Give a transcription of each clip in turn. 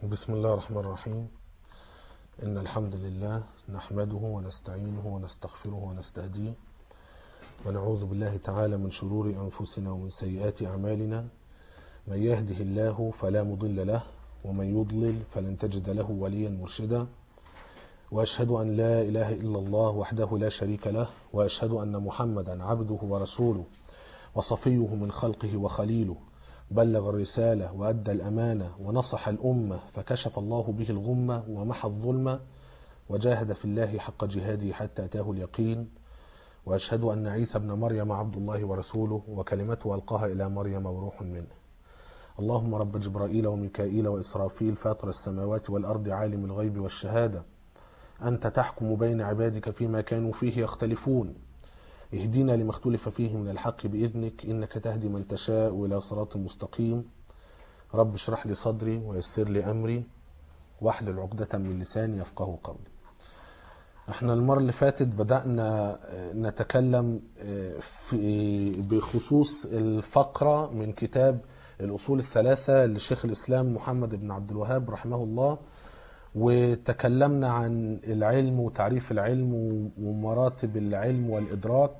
بسم الله الرحمن الرحيم إن الحمد لله نحمده ونستعينه ونستغفره ونستهديه ونعوذ بالله تعالى من شرور أنفسنا ومن سيئات أعمالنا من يهده الله فلا مضل له ومن يضلل فلن تجد له وليا مرشدا وأشهد أن لا إله إلا الله وحده لا شريك له وأشهد أن محمدا عبده ورسوله وصفيه من خلقه وخليله بلغ الرسالة وأدى الأمانة ونصح الأمة فكشف الله به الغمة ومحى الظلمة وجاهد في الله حق جهاده حتى أتاه اليقين وأشهد أن عيسى ابن مريم عبد الله ورسوله وكلمته ألقاها إلى مريم وروح منه اللهم رب جبرائيل وميكائيل وإسرافيل فاطر السماوات والأرض عالم الغيب والشهادة أنت تحكم بين عبادك فيما كانوا فيه يختلفون اهدنا لما اختلف فيه من الحق بإذنك إنك تهدي من تشاء إلى صراط مستقيم رب اشرح لي صدري ويسر لي أمري واحلل عقدة من لساني يفقه قولي احنا المرة اللي فاتت بدأنا نتكلم في بخصوص الفقرة من كتاب الأصول الثلاثة لشيخ الإسلام محمد بن عبد الوهاب رحمه الله وتكلمنا عن العلم وتعريف العلم ومراتب العلم والإدراك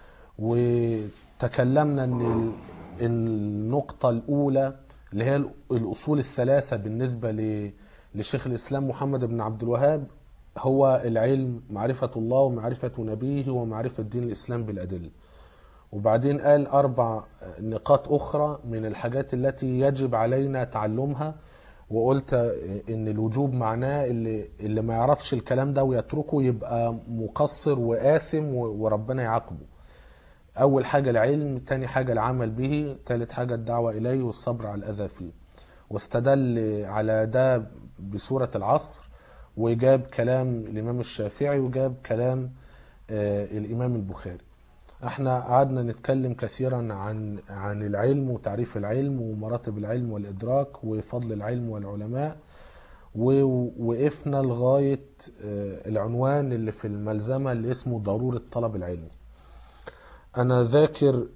وتكلمنا أن النقطة الأولى اللي هي الأصول الثلاثة بالنسبة لشيخ الإسلام محمد بن عبد الوهاب هو العلم معرفة الله ومعرفة نبيه ومعرفة دين الإسلام بالأدلة وبعدين قال أربع نقاط أخرى من الحاجات التي يجب علينا تعلمها وقلت ان الوجوب معناه اللي, اللي ما يعرفش الكلام ده ويتركه يبقى مقصر وآثم وربنا يعاقبه اول حاجة العلم تاني حاجة العمل به تالت حاجة الدعوة اليه والصبر على الاذى فيه واستدل على ده بسورة العصر وجاب كلام الامام الشافعي وجاب كلام آه الامام البخاري احنا قعدنا نتكلم كثيرا عن عن العلم وتعريف العلم ومراتب العلم والادراك وفضل العلم والعلماء ووقفنا لغايه العنوان اللي في الملزمه اللي اسمه ضروره طلب العلم انا ذاكر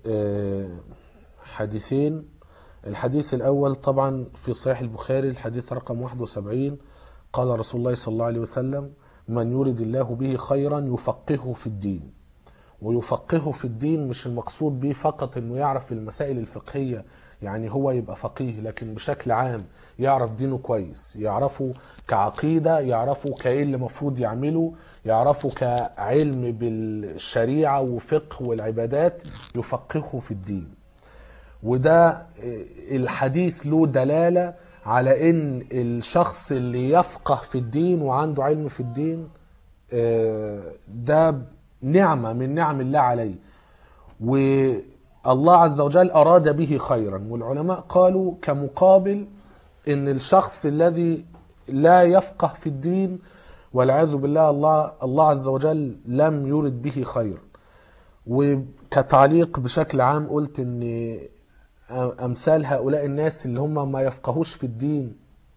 حديثين الحديث الاول طبعا في صحيح البخاري الحديث رقم 71 قال رسول الله صلى الله عليه وسلم من يرد الله به خيرا يفقهه في الدين ويفقهه في الدين مش المقصود به فقط انه يعرف المسائل الفقهيه يعني هو يبقى فقيه لكن بشكل عام يعرف دينه كويس يعرفه كعقيده يعرفه كايه اللي المفروض يعمله يعرفه كعلم بالشريعه وفقه والعبادات يفقهه في الدين وده الحديث له دلاله على ان الشخص اللي يفقه في الدين وعنده علم في الدين ده نعمة من نعم الله عليه والله عز وجل أراد به خيرا والعلماء قالوا كمقابل ان الشخص الذي لا يفقه في الدين والعياذ بالله الله الله عز وجل لم يرد به خيرا وكتعليق بشكل عام قلت ان امثال هؤلاء الناس اللي هم ما يفقهوش في الدين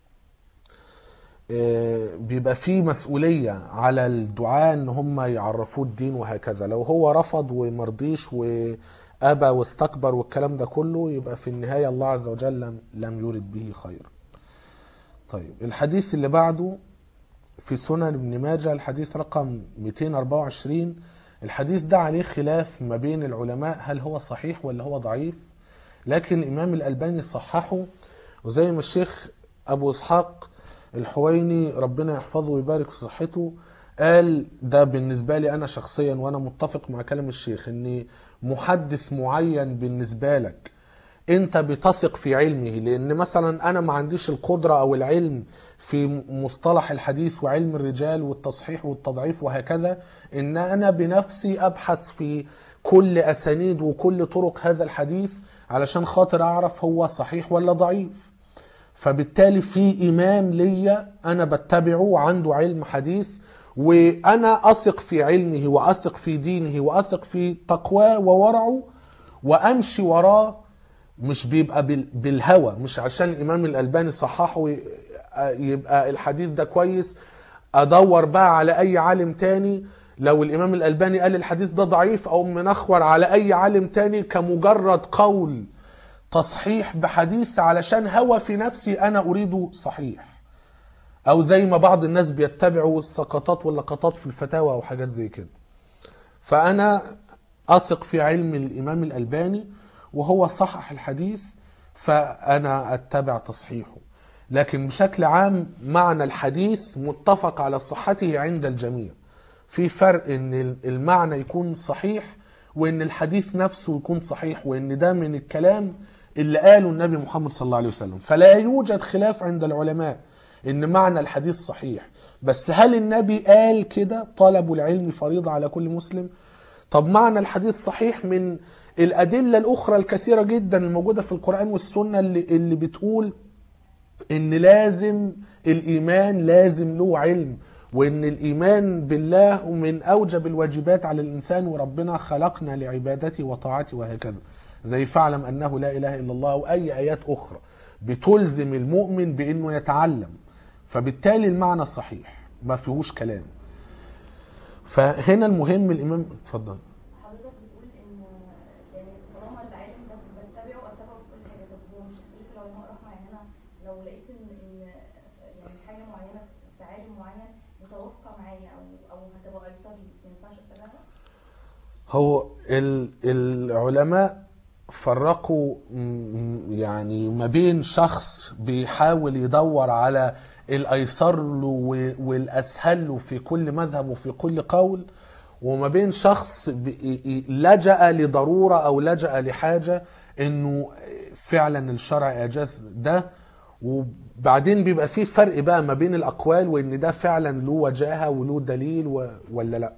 بيبقى فيه مسؤولية على الدعاء ان هم يعرفوه الدين وهكذا لو هو رفض ومرضيش وابى واستكبر والكلام ده كله يبقى في النهاية الله عز وجل لم, لم يرد به خيرا طيب الحديث اللي بعده في سنن ابن ماجه الحديث رقم 224 الحديث ده عليه خلاف ما بين العلماء هل هو صحيح ولا هو ضعيف لكن الامام الالباني صححه وزي ما الشيخ ابو اسحاق الحويني ربنا يحفظه ويبارك في صحته قال ده بالنسبة لي أنا شخصيا وأنا متفق مع كلام الشيخ أن محدث معين بالنسبة لك أنت بتثق في علمه لأن مثلا أنا ما عنديش القدرة أو العلم في مصطلح الحديث وعلم الرجال والتصحيح والتضعيف وهكذا أن أنا بنفسي أبحث في كل أسانيد وكل طرق هذا الحديث علشان خاطر أعرف هو صحيح ولا ضعيف فبالتالي في امام ليا انا بتبعه وعنده علم حديث وانا اثق في علمه واثق في دينه واثق في تقواه وورعه وامشي وراه مش بيبقى بالهوى مش عشان الامام الالباني صححه يبقى الحديث ده كويس ادور بقى على اي عالم تاني لو الامام الالباني قال الحديث ده ضعيف او منخور على اي عالم تاني كمجرد قول تصحيح بحديث علشان هوى في نفسي انا اريده صحيح او زي ما بعض الناس بيتبعوا السقطات واللقطات في الفتاوى او حاجات زي كده فانا اثق في علم الامام الالباني وهو صحح الحديث فانا اتبع تصحيحه لكن بشكل عام معنى الحديث متفق على صحته عند الجميع في فرق ان المعنى يكون صحيح وان الحديث نفسه يكون صحيح وان ده من الكلام اللي قاله النبي محمد صلى الله عليه وسلم فلا يوجد خلاف عند العلماء ان معنى الحديث صحيح بس هل النبي قال كده طلب العلم فريضة على كل مسلم طب معنى الحديث صحيح من الأدلة الأخرى الكثيرة جدا الموجودة في القرآن والسنة اللي, اللي بتقول ان لازم الايمان لازم له علم وان الايمان بالله من اوجب الواجبات على الانسان وربنا خلقنا لعبادته وطاعته وهكذا زي فاعلم انه لا اله الا الله واي ايات اخرى بتلزم المؤمن بانه يتعلم فبالتالي المعنى صحيح ما فيهوش كلام فهنا المهم الامام اتفضل حضرتك بتقول ان يعني طالما العالم ده بتبعه اتبعه في كل حاجه طب هو مش تختلف العلماء رحمه يعني انا لو لقيت ان ان يعني حاجه معينه في عالم معين متوافقه معايا او او هتبقى ايسر لي ما ينفعش اتبعها؟ هو ال- العلماء فرقوا م- يعني ما بين شخص بيحاول يدور على الايسر له و- والاسهل له في كل مذهب وفي كل قول وما بين شخص ب- ي- لجأ لضرورة او لجأ لحاجة انه فعلا الشرع اجاز ده وبعدين بيبقى في فرق بقى ما بين الاقوال وان ده فعلا له وجاهة وله دليل و- ولا لا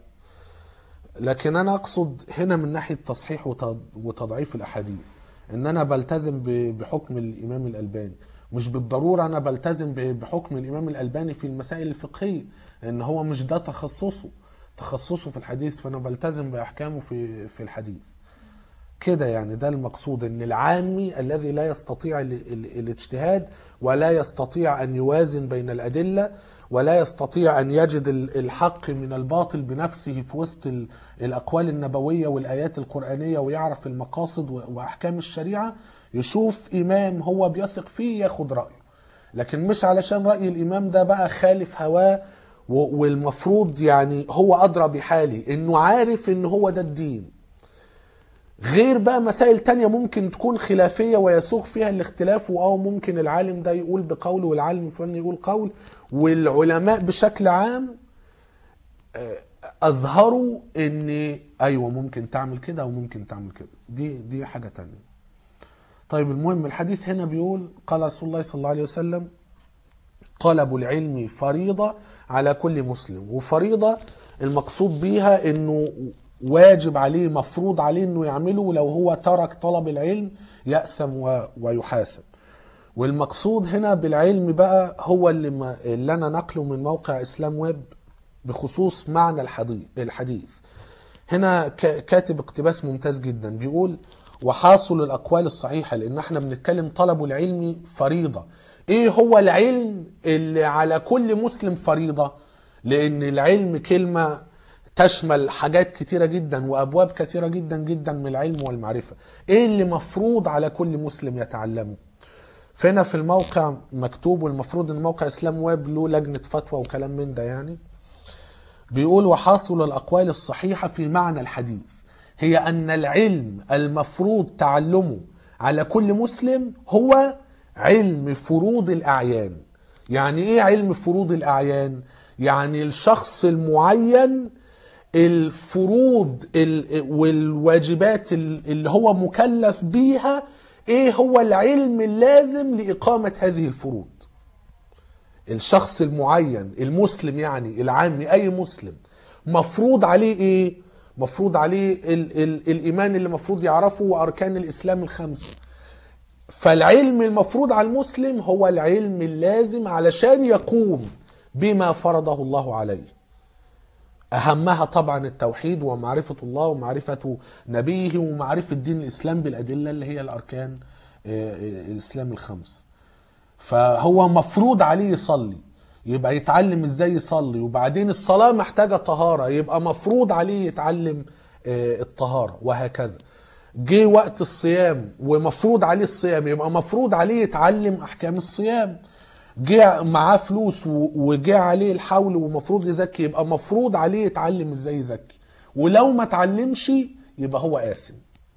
لكن انا اقصد هنا من ناحيه تصحيح وت- وتضعيف الاحاديث ان انا بلتزم ب- بحكم الامام الالباني مش بالضروره انا بلتزم ب- بحكم الامام الالباني في المسائل الفقهيه ان هو مش ده تخصصه تخصصه في الحديث فانا بلتزم باحكامه في في الحديث كده يعني ده المقصود ان العامي الذي لا يستطيع ال- ال- الاجتهاد ولا يستطيع ان يوازن بين الادله ولا يستطيع ان يجد ال- الحق من الباطل بنفسه في وسط ال- الاقوال النبويه والايات القرانيه ويعرف المقاصد و- واحكام الشريعه يشوف امام هو بيثق فيه ياخد رايه لكن مش علشان راي الامام ده بقى خالف هواه و- والمفروض يعني هو ادرى بحالي انه عارف ان هو ده الدين غير بقى مسائل تانية ممكن تكون خلافية ويسوق فيها الاختلاف أو ممكن العالم ده يقول بقول والعالم الفلاني يقول قول والعلماء بشكل عام آه، أظهروا إن أيوة ممكن تعمل كده أو ممكن تعمل كده دي دي حاجة تانية طيب المهم الحديث هنا بيقول قال رسول الله صلى الله عليه وسلم طلب العلم فريضة على كل مسلم وفريضة المقصود بيها انه واجب عليه مفروض عليه انه يعمله لو هو ترك طلب العلم يأثم و- ويحاسب والمقصود هنا بالعلم بقى هو اللي, ما اللي انا نقله من موقع اسلام ويب بخصوص معنى الحديث الحديث هنا ك- كاتب اقتباس ممتاز جدا بيقول وحاصل الاقوال الصحيحه لان احنا بنتكلم طلب العلم فريضه ايه هو العلم اللي على كل مسلم فريضه لان العلم كلمه تشمل حاجات كتيرة جدا وأبواب كثيرة جدا جدا من العلم والمعرفة إيه اللي مفروض على كل مسلم يتعلمه فهنا في الموقع مكتوب والمفروض ان موقع اسلام ويب له لجنة فتوى وكلام من ده يعني بيقول وحاصل الأقوال الصحيحة في معنى الحديث هي أن العلم المفروض تعلمه على كل مسلم هو علم فروض الأعيان يعني إيه علم فروض الأعيان؟ يعني الشخص المعين الفروض ال- والواجبات ال- اللي هو مكلف بيها ايه هو العلم اللازم لإقامة هذه الفروض الشخص المعين المسلم يعني العامي اي مسلم مفروض عليه ايه مفروض عليه ال ال الايمان اللي مفروض يعرفه واركان الاسلام الخمسه فالعلم المفروض على المسلم هو العلم اللازم علشان يقوم بما فرضه الله عليه اهمها طبعا التوحيد ومعرفه الله ومعرفه نبيه ومعرفه دين الاسلام بالادله اللي هي الاركان آه، آه، الاسلام الخمس فهو مفروض عليه يصلي يبقى يتعلم ازاي يصلي وبعدين الصلاة محتاجة طهارة يبقى مفروض عليه يتعلم آه، الطهارة وهكذا جه وقت الصيام ومفروض عليه الصيام يبقى مفروض عليه يتعلم احكام الصيام جه معاه فلوس و- وجه عليه الحول ومفروض يزكي يبقى مفروض عليه يتعلم ازاي يزكي ولو ما اتعلمش يبقى هو آثم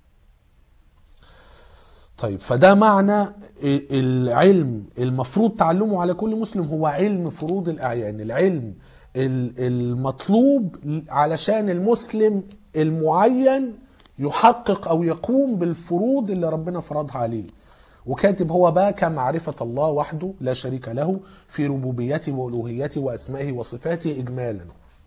طيب فده معنى العلم المفروض تعلمه على كل مسلم هو علم فروض الأعيان العلم ال- المطلوب علشان المسلم المعين يحقق أو يقوم بالفروض اللي ربنا فرضها عليه وكاتب هو بقى كمعرفة الله وحده لا شريك له في ربوبيته وألوهيته وأسمائه وصفاته إجمالا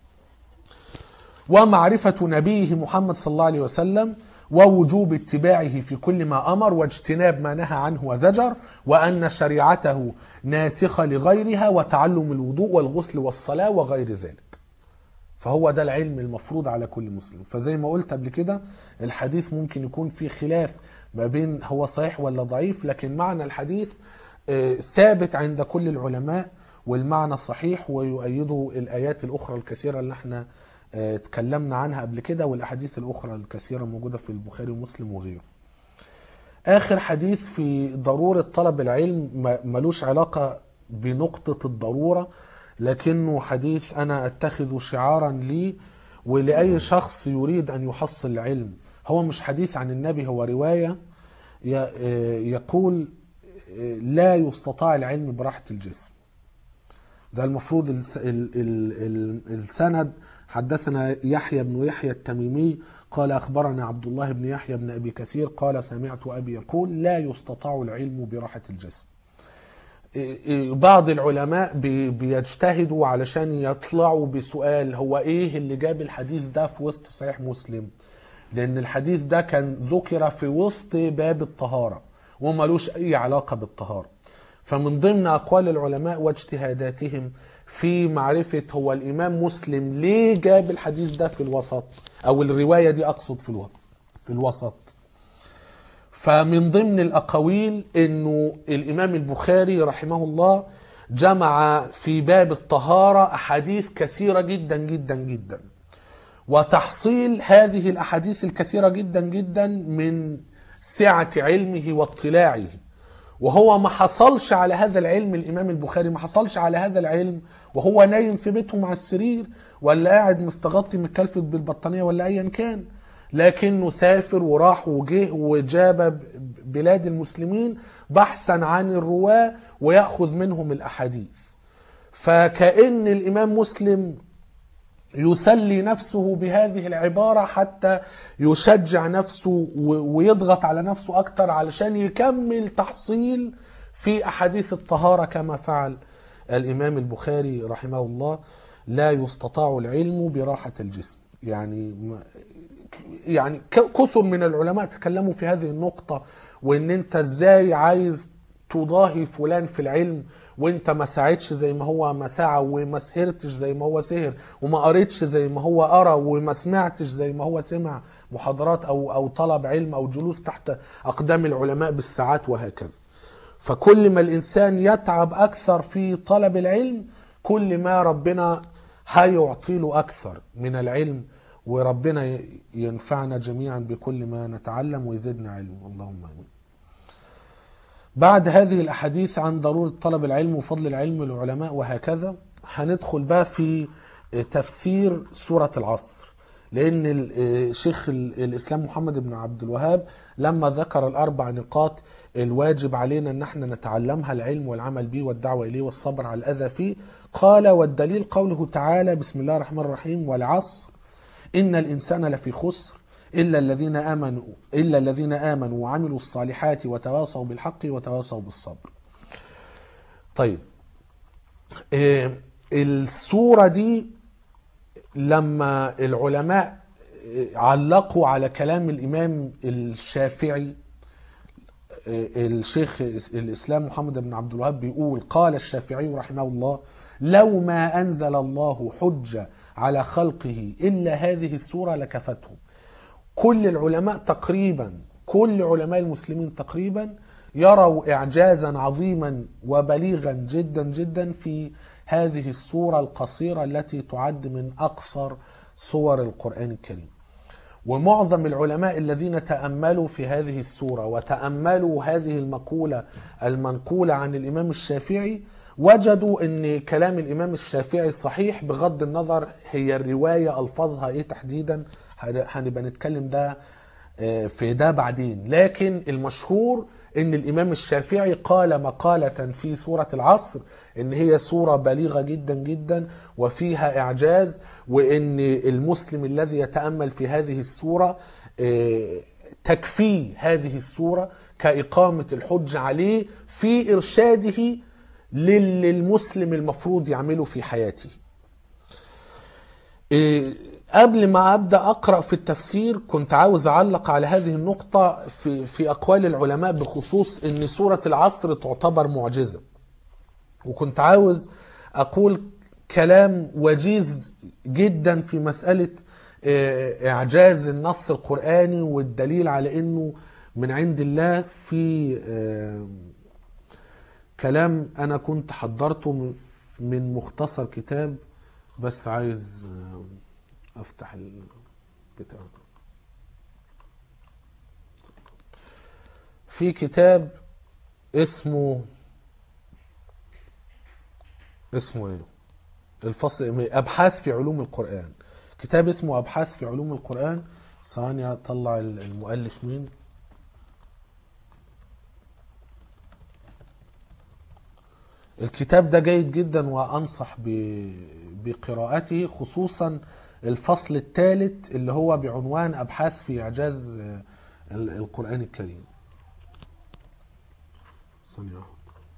ومعرفة نبيه محمد صلى الله عليه وسلم ووجوب اتباعه في كل ما أمر واجتناب ما نهى عنه وزجر وأن شريعته ناسخة لغيرها وتعلم الوضوء والغسل والصلاة وغير ذلك فهو ده العلم المفروض على كل مسلم فزي ما قلت قبل كده الحديث ممكن يكون فيه خلاف ما بين هو صحيح ولا ضعيف لكن معنى الحديث آه، ثابت عند كل العلماء والمعنى صحيح ويؤيده الآيات الأخرى الكثيرة اللي احنا آه، اتكلمنا عنها قبل كده والأحاديث الأخرى الكثيرة موجودة في البخاري ومسلم وغيره آخر حديث في ضرورة طلب العلم ما- ملوش علاقة بنقطة الضرورة لكنه حديث أنا أتخذ شعارا لي ولأي شخص يريد أن يحصل العلم هو مش حديث عن النبي هو رواية ي- آه، يقول آه، لا يستطاع العلم براحة الجسم ده المفروض الس- ال- ال- ال- السند حدثنا يحيى بن يحيى التميمي قال أخبرنا عبد الله بن يحيى بن أبي كثير قال سمعت أبي يقول لا يستطاع العلم براحة الجسم بعض العلماء بي- بيجتهدوا علشان يطلعوا بسؤال هو ايه اللي جاب الحديث ده في وسط صحيح مسلم لان الحديث ده كان ذكر في وسط باب الطهارة وملوش اي علاقة بالطهارة فمن ضمن اقوال العلماء واجتهاداتهم في معرفة هو الامام مسلم ليه جاب الحديث ده في الوسط او الرواية دي اقصد في الوسط في الوسط فمن ضمن الأقاويل أنه الإمام البخاري رحمه الله جمع في باب الطهارة أحاديث كثيرة جدا جدا جدا وتحصيل هذه الأحاديث الكثيرة جدا جدا من سعة علمه واطلاعه وهو ما حصلش على هذا العلم الإمام البخاري ما حصلش على هذا العلم وهو نايم في بيته مع السرير ولا قاعد مستغطي متكلفت بالبطانية ولا أيا كان لكنه سافر وراح وجه وجاب ب- بلاد المسلمين بحثا عن الرواة ويأخذ منهم الأحاديث فكأن الإمام مسلم يسلي نفسه بهذه العبارة حتى يشجع نفسه و- ويضغط على نفسه أكتر علشان يكمل تحصيل في أحاديث الطهارة كما فعل الإمام البخاري رحمه الله لا يستطاع العلم براحة الجسم يعني ما- يعني ك- كثر من العلماء تكلموا في هذه النقطة وان انت ازاي عايز تضاهي فلان في العلم وانت ما ساعدش زي ما هو ما سعى وما سهرتش زي ما هو سهر وما قريتش زي ما هو قرا وما سمعتش زي ما هو سمع محاضرات او او طلب علم او جلوس تحت اقدام العلماء بالساعات وهكذا فكل ما الانسان يتعب اكثر في طلب العلم كل ما ربنا هيعطي له اكثر من العلم وربنا ي- ينفعنا جميعا بكل ما نتعلم ويزيدنا علم اللهم امين بعد هذه الاحاديث عن ضروره طلب العلم وفضل العلم للعلماء وهكذا هندخل بقى في تفسير سوره العصر لان ال- شيخ ال- الاسلام محمد بن عبد الوهاب لما ذكر الاربع نقاط الواجب علينا ان احنا نتعلمها العلم والعمل به والدعوه اليه والصبر على الاذى فيه قال والدليل قوله تعالى بسم الله الرحمن الرحيم والعصر إن الإنسان لفي خسر إلا الذين آمنوا إلا الذين آمنوا وعملوا الصالحات وتواصوا بالحق وتواصوا بالصبر. طيب آه، السورة دي لما العلماء آه، علقوا على كلام الإمام الشافعي آه، الشيخ الإسلام محمد بن عبد الوهاب بيقول قال الشافعي رحمه الله لو ما أنزل الله حجة على خلقه إلا هذه السورة لكفتهم كل العلماء تقريبا كل علماء المسلمين تقريبا يروا إعجازا عظيما وبليغا جدا جدا في هذه السورة القصيرة التي تعد من أقصر سور القرآن الكريم ومعظم العلماء الذين تأملوا في هذه السورة وتأملوا هذه المقولة المنقولة عن الإمام الشافعي وجدوا ان كلام الامام الشافعي صحيح بغض النظر هي الروايه الفاظها ايه تحديدا هن- هنبقى نتكلم ده آه، في ده بعدين لكن المشهور ان الامام الشافعي قال مقاله في سوره العصر ان هي سوره بليغه جدا جدا وفيها اعجاز وان المسلم الذي يتامل في هذه السوره آه، تكفيه هذه السوره كاقامه الحج عليه في ارشاده للي المسلم المفروض يعمله في حياته إيه، قبل ما ابدا اقرا في التفسير كنت عاوز اعلق على هذه النقطه في في اقوال العلماء بخصوص ان سوره العصر تعتبر معجزه وكنت عاوز اقول كلام وجيز جدا في مساله آه، اعجاز النص القراني والدليل على انه من عند الله في آه، كلام انا كنت حضرته من- من مختصر كتاب بس عايز آه، افتح البتاع في كتاب اسمه اسمه ايه الفصل ابحاث في علوم القران كتاب اسمه ابحاث في علوم القران ثانيه اطلع المؤلف مين الكتاب ده جيد جدا وانصح ب- بقراءته خصوصا الفصل الثالث اللي هو بعنوان ابحاث في اعجاز آه، ال- القران الكريم ثانيه واحدة.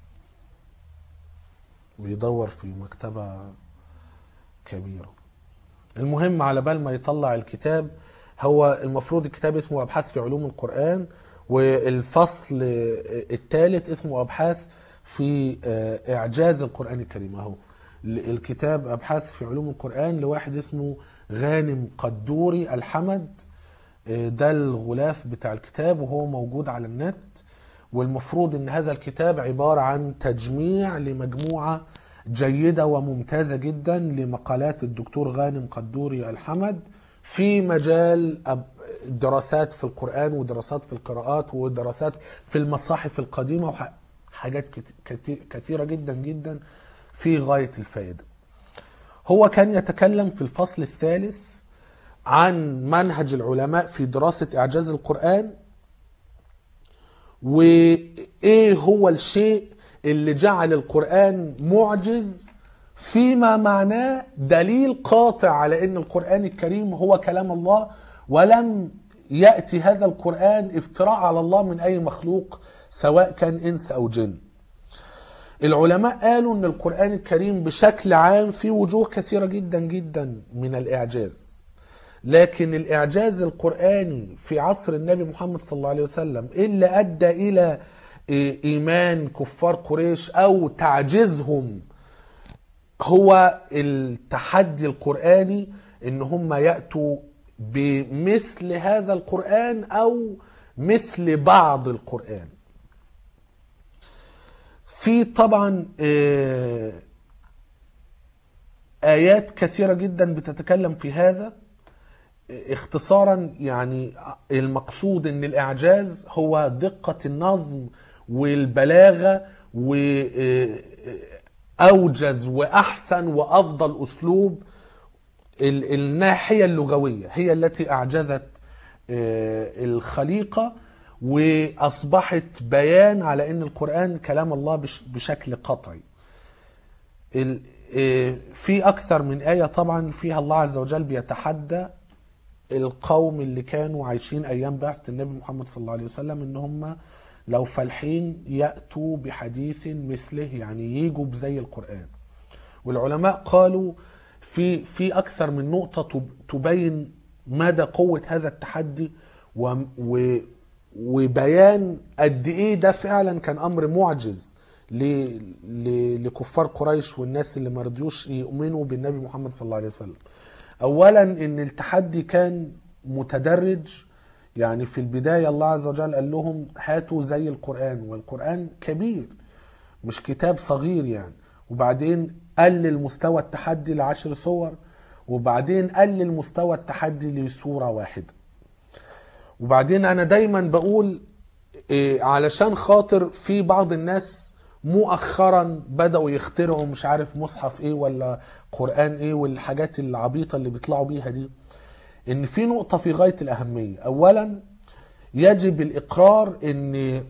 بيدور في مكتبه كبيره المهم على بال ما يطلع الكتاب هو المفروض الكتاب اسمه ابحاث في علوم القران والفصل الثالث اسمه ابحاث في آه، اعجاز القران الكريم اهو الكتاب ابحاث في علوم القران لواحد اسمه غانم قدوري الحمد آه، ده الغلاف بتاع الكتاب وهو موجود على النت والمفروض ان هذا الكتاب عبارة عن تجميع لمجموعة جيدة وممتازة جدا لمقالات الدكتور غانم قدوري الحمد في مجال أب- دراسات في القرآن ودراسات في القراءات ودراسات في المصاحف القديمة وحاجات كت- كت- كثيرة جدا جدا في غاية الفائدة هو كان يتكلم في الفصل الثالث عن منهج العلماء في دراسة إعجاز القرآن وايه هو الشيء اللي جعل القرآن معجز فيما معناه دليل قاطع على ان القرآن الكريم هو كلام الله ولم يأتي هذا القرآن افتراء على الله من اي مخلوق سواء كان انس او جن العلماء قالوا ان القرآن الكريم بشكل عام فيه وجوه كثيرة جدا جدا من الاعجاز لكن الإعجاز القرآني في عصر النبي محمد صلى الله عليه وسلم اللي أدى إلى إيه، إيمان كفار قريش أو تعجيزهم هو التحدي القرآني إن هم يأتوا بمثل هذا القرآن أو مثل بعض القرآن في طبعا آه، آيات كثيرة جدا بتتكلم في هذا اختصارا يعني المقصود ان الاعجاز هو دقة النظم والبلاغة واوجز واحسن وافضل اسلوب ال- الناحية اللغوية هي التي اعجزت آه، الخليقة واصبحت بيان على ان القرآن كلام الله بش- بشكل قطعي ال- آه، في اكثر من آية طبعا فيها الله عز وجل بيتحدى القوم اللي كانوا عايشين ايام بعثة النبي محمد صلى الله عليه وسلم ان هم لو فالحين ياتوا بحديث مثله يعني يجوا بزي القران والعلماء قالوا في في اكثر من نقطه تب- تبين مدى قوه هذا التحدي و و وبيان قد ايه ده فعلا كان امر معجز ل ل لكفار قريش والناس اللي ما رضيوش يؤمنوا بالنبي محمد صلى الله عليه وسلم اولا ان التحدي كان متدرج يعني في البدايه الله عز وجل قال لهم هاتوا زي القران والقران كبير مش كتاب صغير يعني وبعدين قلل مستوى التحدي لعشر صور وبعدين قلل مستوى التحدي لصوره واحده وبعدين انا دايما بقول إيه علشان خاطر في بعض الناس مؤخرا بدأوا يخترعوا مش عارف مصحف ايه ولا قرآن ايه والحاجات العبيطة اللي بيطلعوا بيها دي ان في نقطة في غاية الأهمية اولا يجب الإقرار ان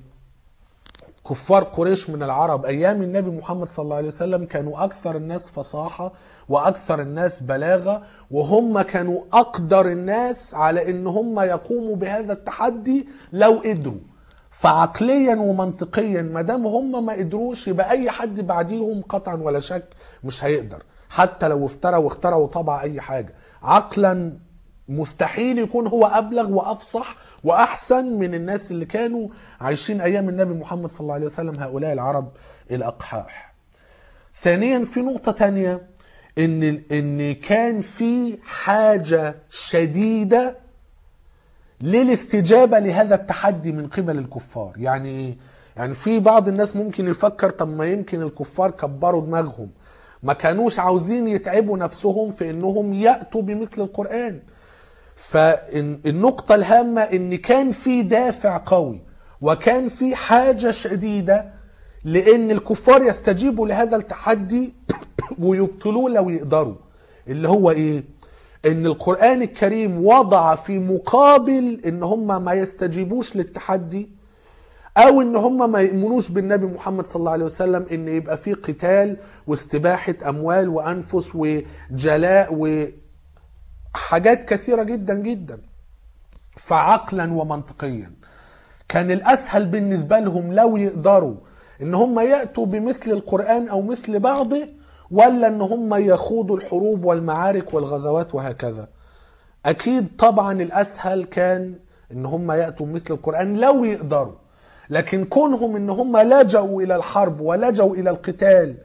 كفار قريش من العرب ايام النبي محمد صلى الله عليه وسلم كانوا اكثر الناس فصاحه واكثر الناس بلاغه وهم كانوا اقدر الناس على ان هم يقوموا بهذا التحدي لو قدروا فعقليا ومنطقيا ما دام هم ما قدروش يبقى اي حد بعديهم قطعا ولا شك مش هيقدر حتى لو افترى واخترع وطبع اي حاجه عقلا مستحيل يكون هو ابلغ وافصح واحسن من الناس اللي كانوا عايشين ايام النبي محمد صلى الله عليه وسلم هؤلاء العرب الاقحاح. ثانيا في نقطه تانية ان ان كان في حاجه شديده للاستجابه لهذا التحدي من قبل الكفار، يعني ايه؟ يعني في بعض الناس ممكن يفكر طب ما يمكن الكفار كبروا دماغهم ما كانوش عاوزين يتعبوا نفسهم في انهم ياتوا بمثل القران. فالنقطة الهامة ان كان في دافع قوي وكان في حاجة شديدة لان الكفار يستجيبوا لهذا التحدي ويبطلوه لو يقدروا اللي هو ايه ان القرآن الكريم وضع في مقابل ان هم ما يستجيبوش للتحدي او ان هم ما يؤمنوش بالنبي محمد صلى الله عليه وسلم ان يبقى في قتال واستباحة اموال وانفس وجلاء و حاجات كثيرة جدا جدا فعقلا ومنطقيا كان الأسهل بالنسبة لهم لو يقدروا إن هم يأتوا بمثل القرآن أو مثل بعضه ولا إن هم يخوضوا الحروب والمعارك والغزوات وهكذا أكيد طبعا الأسهل كان إن هم يأتوا بمثل القرآن لو يقدروا لكن كونهم إن هم لجأوا إلى الحرب ولجأوا إلى القتال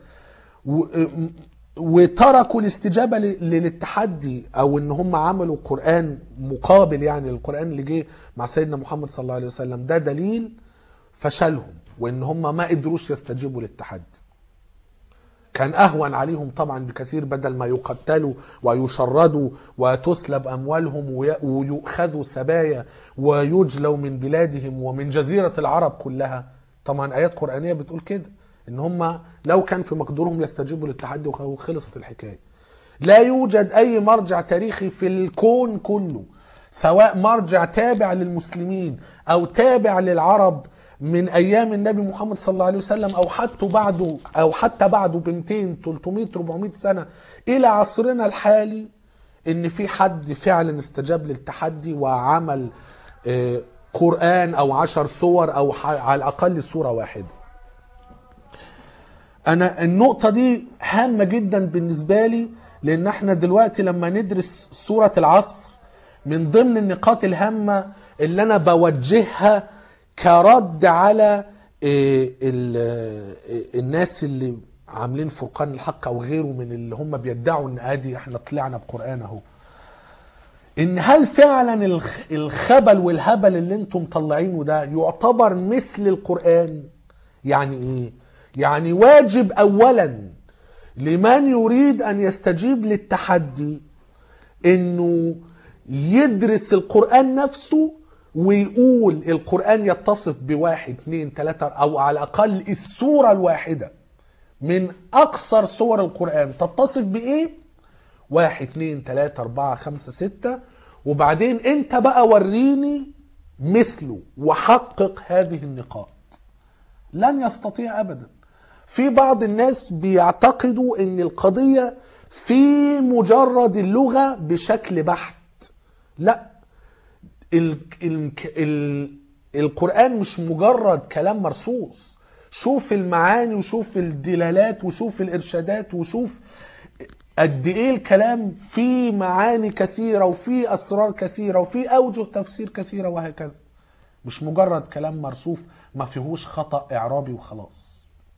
وتركوا الاستجابه للتحدي او ان هم عملوا قران مقابل يعني للقران اللي جه مع سيدنا محمد صلى الله عليه وسلم ده دليل فشلهم وان هم ما قدروش يستجيبوا للتحدي كان اهون عليهم طبعا بكثير بدل ما يقتلوا ويشردوا وتسلب اموالهم ويؤخذوا سبايا ويجلوا من بلادهم ومن جزيره العرب كلها طبعا ايات قرانيه بتقول كده ان هم لو كان في مقدورهم يستجيبوا للتحدي وخلصت الحكايه لا يوجد اي مرجع تاريخي في الكون كله سواء مرجع تابع للمسلمين او تابع للعرب من ايام النبي محمد صلى الله عليه وسلم او حتى بعده او حتى بعده ب 200 300 400 سنه الى عصرنا الحالي ان في حد فعلا استجاب للتحدي وعمل قران او عشر صور او على الاقل صوره واحده انا النقطة دي هامة جدا بالنسبة لي لان احنا دلوقتي لما ندرس سورة العصر من ضمن النقاط الهامة اللي انا بوجهها كرد على الناس اللي عاملين فرقان الحق او غيره من اللي هم بيدعوا ان ادي احنا طلعنا بقرآن اهو ان هل فعلا الخبل والهبل اللي انتم مطلعينه ده يعتبر مثل القرآن يعني ايه يعني واجب اولا لمن يريد ان يستجيب للتحدي انه يدرس القرآن نفسه ويقول القرآن يتصف بواحد اثنين ثلاثة او على الاقل السورة الواحدة من اقصر سور القرآن تتصف بايه واحد اثنين ثلاثة اربعة خمسة ستة وبعدين انت بقى وريني مثله وحقق هذه النقاط لن يستطيع ابدا في بعض الناس بيعتقدوا ان القضية في مجرد اللغة بشكل بحت لا ال ال ال القرآن مش مجرد كلام مرصوص شوف المعاني وشوف الدلالات وشوف الإرشادات وشوف قد ايه الكلام فيه معاني كثيرة وفيه أسرار كثيرة وفيه أوجه تفسير كثيرة وهكذا مش مجرد كلام مرصوف ما فيهوش خطأ إعرابي وخلاص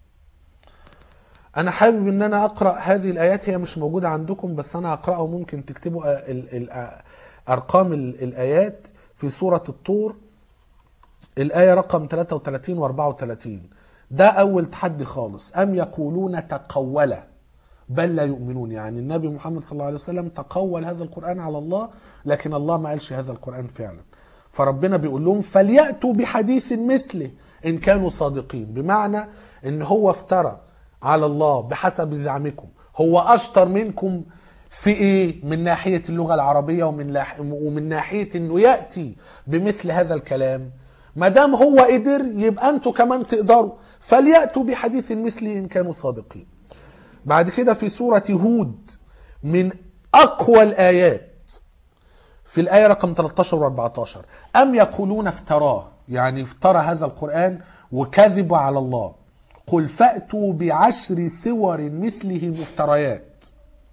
انا حابب ان انا اقرا هذه الايات هي مش موجوده عندكم بس انا اقراها وممكن تكتبوا ال ال ارقام ال الايات في سوره الطور الايه رقم 33 و 34 ده اول تحدي خالص ام يقولون تقوله بل لا يؤمنون يعني النبي محمد صلى الله عليه وسلم تقول هذا القران على الله لكن الله ما قالش هذا القران فعلا فربنا بيقول لهم فليأتوا بحديث مثله إن كانوا صادقين بمعنى إن هو افترى على الله بحسب زعمكم هو أشطر منكم في إيه من ناحية اللغة العربية ومن, لاح... ومن ناحية إنه يأتي بمثل هذا الكلام ما دام هو قدر يبقى أنتوا كمان تقدروا فليأتوا بحديث مثله إن كانوا صادقين بعد كده في سورة هود من أقوى الآيات في الآية رقم 13 و 14 أم يقولون افتراه يعني افترى هذا القرآن وكذب على الله قل فأتوا بعشر سور مثله مفتريات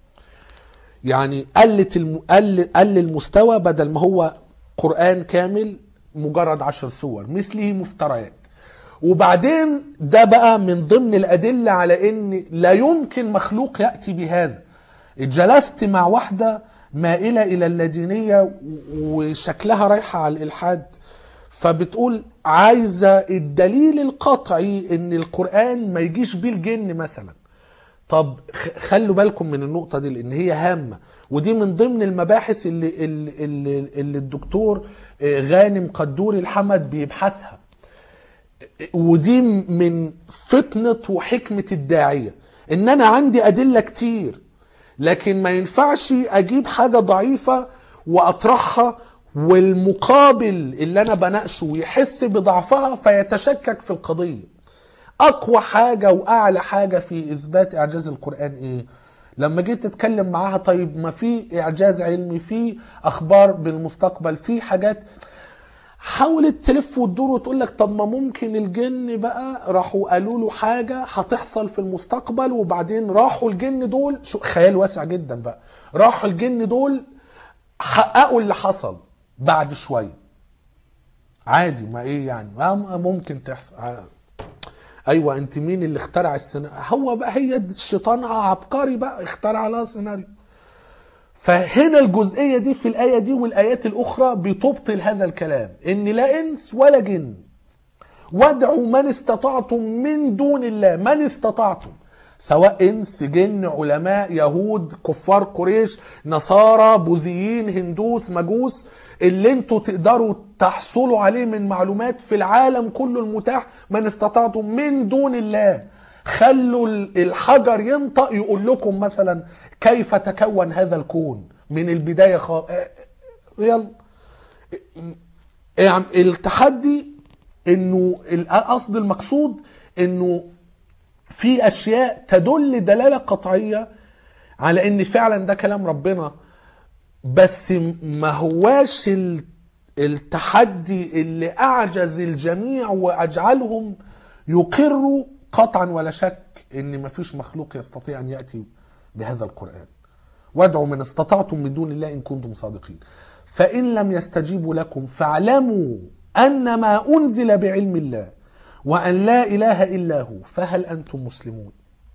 يعني قلت الم... قل... قل المستوى بدل ما هو قرآن كامل مجرد عشر سور مثله مفتريات وبعدين ده بقى من ضمن الأدلة على إن لا يمكن مخلوق يأتي بهذا جلست مع واحدة مائلة إلى اللادينية وشكلها رايحة على الإلحاد فبتقول عايزة الدليل القطعي إن القرآن ما يجيش بيه الجن مثلا طب خ- خلوا بالكم من النقطة دي لأن هي هامة ودي من ضمن المباحث اللي, اللي, اللي, اللي الدكتور آه، غانم قدوري الحمد بيبحثها ودي من فطنة وحكمة الداعية ان انا عندي ادلة كتير لكن ما ينفعش اجيب حاجة ضعيفة واطرحها والمقابل اللي انا بناقشه يحس بضعفها فيتشكك في القضية اقوى حاجة واعلى حاجة في اثبات اعجاز القرآن ايه لما جيت تتكلم معاها طيب ما في اعجاز علمي في اخبار بالمستقبل في حاجات حاولت تلف وتدور وتقول لك طب ما ممكن الجن بقى راحوا قالوا له حاجه هتحصل في المستقبل وبعدين راحوا الجن دول شو خيال واسع جدا بقى راحوا الجن دول حققوا اللي حصل بعد شويه عادي ما ايه يعني ما ممكن تحصل آه. ايوه انت مين اللي اخترع السيناريو هو بقى هي الشيطان عبقري بقى اخترع لها سيناريو فهنا الجزئية دي في الآية دي والآيات الأخرى بتبطل هذا الكلام إن لا إنس ولا جن وادعوا من استطعتم من دون الله من استطعتم سواء إنس جن علماء يهود كفار قريش نصارى بوذيين هندوس مجوس اللي انتوا تقدروا تحصلوا عليه من معلومات في العالم كله المتاح من استطعتم من دون الله خلوا الحجر ينطق يقول لكم مثلا كيف تكون هذا الكون من البداية خالص يلا يعني التحدي انه القصد المقصود انه في اشياء تدل دلالة قطعية على ان فعلا ده كلام ربنا بس ما هواش ال- التحدي اللي اعجز الجميع واجعلهم يقروا قطعا ولا شك ان ما فيش مخلوق يستطيع ان ياتي بهذا القران وادعوا من استطعتم من دون الله ان كنتم صادقين فان لم يستجيبوا لكم فاعلموا ان ما انزل بعلم الله وان لا اله الا هو فهل انتم مسلمون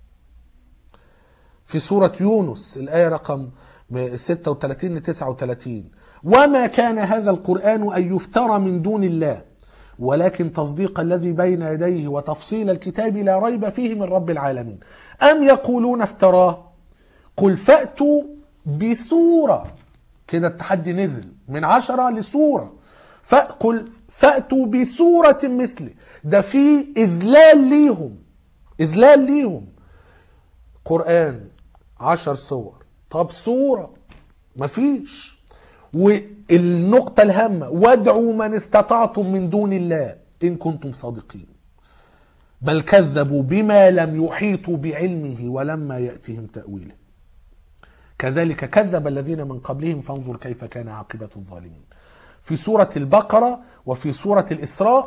في سورة يونس الآية رقم 36 ل 39 وما كان هذا القرآن أن يفترى من دون الله ولكن تصديق الذي بين يديه وتفصيل الكتاب لا ريب فيه من رب العالمين أم يقولون افتراه قل فأتوا بسورة كده التحدي نزل من عشرة لسورة فقل فأتوا بسورة مثله ده في إذلال ليهم إذلال ليهم قرآن عشر صور طب صورة مفيش والنقطة الهامة وادعوا من استطعتم من دون الله إن كنتم صادقين بل كذبوا بما لم يحيطوا بعلمه ولما يأتهم تأويله كذلك كذب الذين من قبلهم فانظر كيف كان عاقبة الظالمين في سورة البقرة وفي سورة الإسراء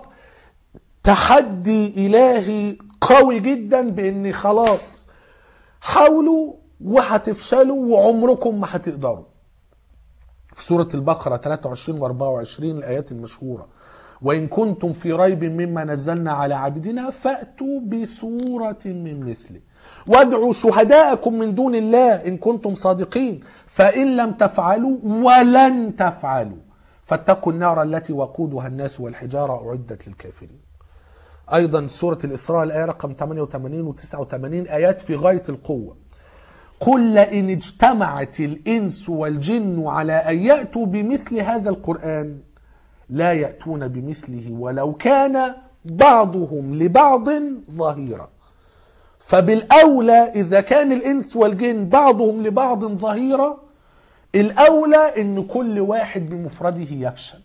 تحدي إلهي قوي جدا بإن خلاص حاولوا وهتفشلوا وعمركم ما هتقدروا في سورة البقرة 23 و 24 الآيات المشهورة وإن كنتم في ريب مما نزلنا على عبدنا فأتوا بسورة من مثله وادعوا شهداءكم من دون الله إن كنتم صادقين فإن لم تفعلوا ولن تفعلوا فاتقوا النار التي وقودها الناس والحجارة أعدت للكافرين أيضا سورة الإسراء الآية رقم 88 و 89 آيات في غاية القوة قل لئن اجتمعت الإنس والجن على أن يأتوا بمثل هذا القرآن لا يأتون بمثله ولو كان بعضهم لبعض ظهيرا فبالأولى إذا كان الإنس والجن بعضهم لبعض ظهيرا الأولى إن كل واحد بمفرده يفشل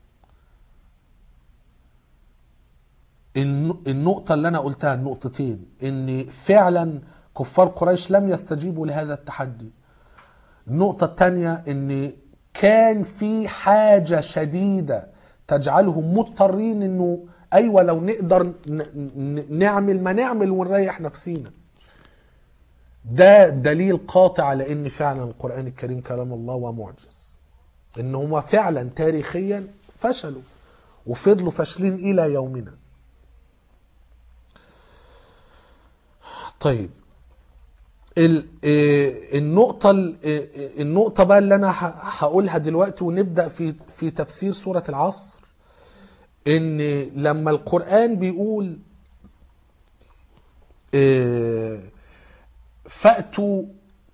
الن- النقطة اللي أنا قلتها النقطتين إن فعلا كفار قريش لم يستجيبوا لهذا التحدي النقطة الثانية إن كان في حاجة شديدة تجعلهم مضطرين إنه أيوة لو نقدر ن- ن- نعمل ما نعمل ونريح نفسينا ده دليل قاطع على إن فعلا القرآن الكريم كلام الله ومعجز إن هما فعلا تاريخيا فشلوا وفضلوا فاشلين إلى يومنا طيب ال- آه، النقطة ال- آه، النقطة بقى اللي أنا ه- هقولها دلوقتي ونبدأ في في تفسير سورة العصر إن لما القرآن بيقول آه، فأتوا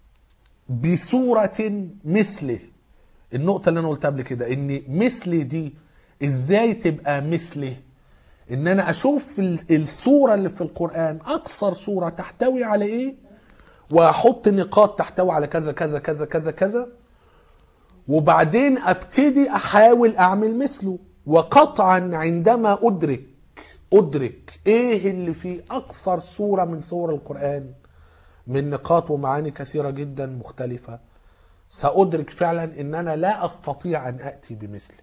بسورة مثله النقطة اللي أنا قلتها قبل كده إن مثل دي إزاي تبقى مثله إن أنا أشوف ال- السورة اللي في القرآن أقصر سورة تحتوي على إيه واحط نقاط تحتوي على كذا كذا كذا كذا كذا وبعدين ابتدي احاول اعمل مثله وقطعا عندما ادرك ادرك ايه اللي في اقصر سوره من سور القران من نقاط ومعاني كثيره جدا مختلفه سادرك فعلا ان انا لا استطيع ان اتي بمثله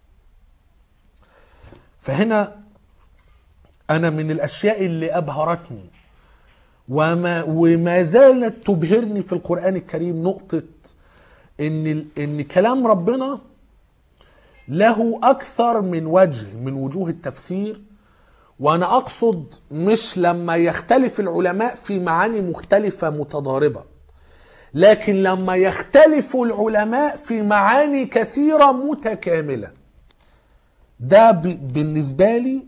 فهنا انا من الاشياء اللي ابهرتني وما وما زالت تبهرني في القرآن الكريم نقطة إن ال- إن كلام ربنا له أكثر من وجه من وجوه التفسير وأنا أقصد مش لما يختلف العلماء في معاني مختلفة متضاربة لكن لما يختلف العلماء في معاني كثيرة متكاملة ده ب- بالنسبة لي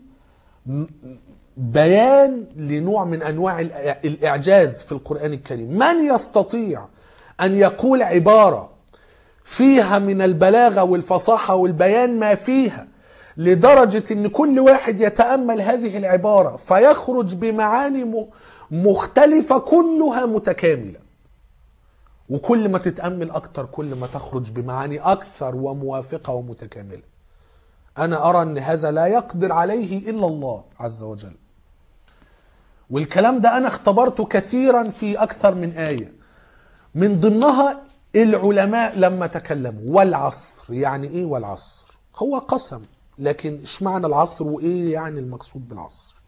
بيان لنوع من انواع الإع- الاعجاز في القران الكريم من يستطيع ان يقول عباره فيها من البلاغه والفصاحه والبيان ما فيها لدرجه ان كل واحد يتامل هذه العباره فيخرج بمعاني م- مختلفه كلها متكامله وكل ما تتامل اكتر كل ما تخرج بمعاني اكثر وموافقه ومتكامله أنا أرى أن هذا لا يقدر عليه إلا الله عز وجل والكلام ده أنا اختبرته كثيرا في أكثر من آية من ضمنها العلماء لما تكلموا والعصر يعني إيه والعصر هو قسم لكن إيش معنى العصر وإيه يعني المقصود بالعصر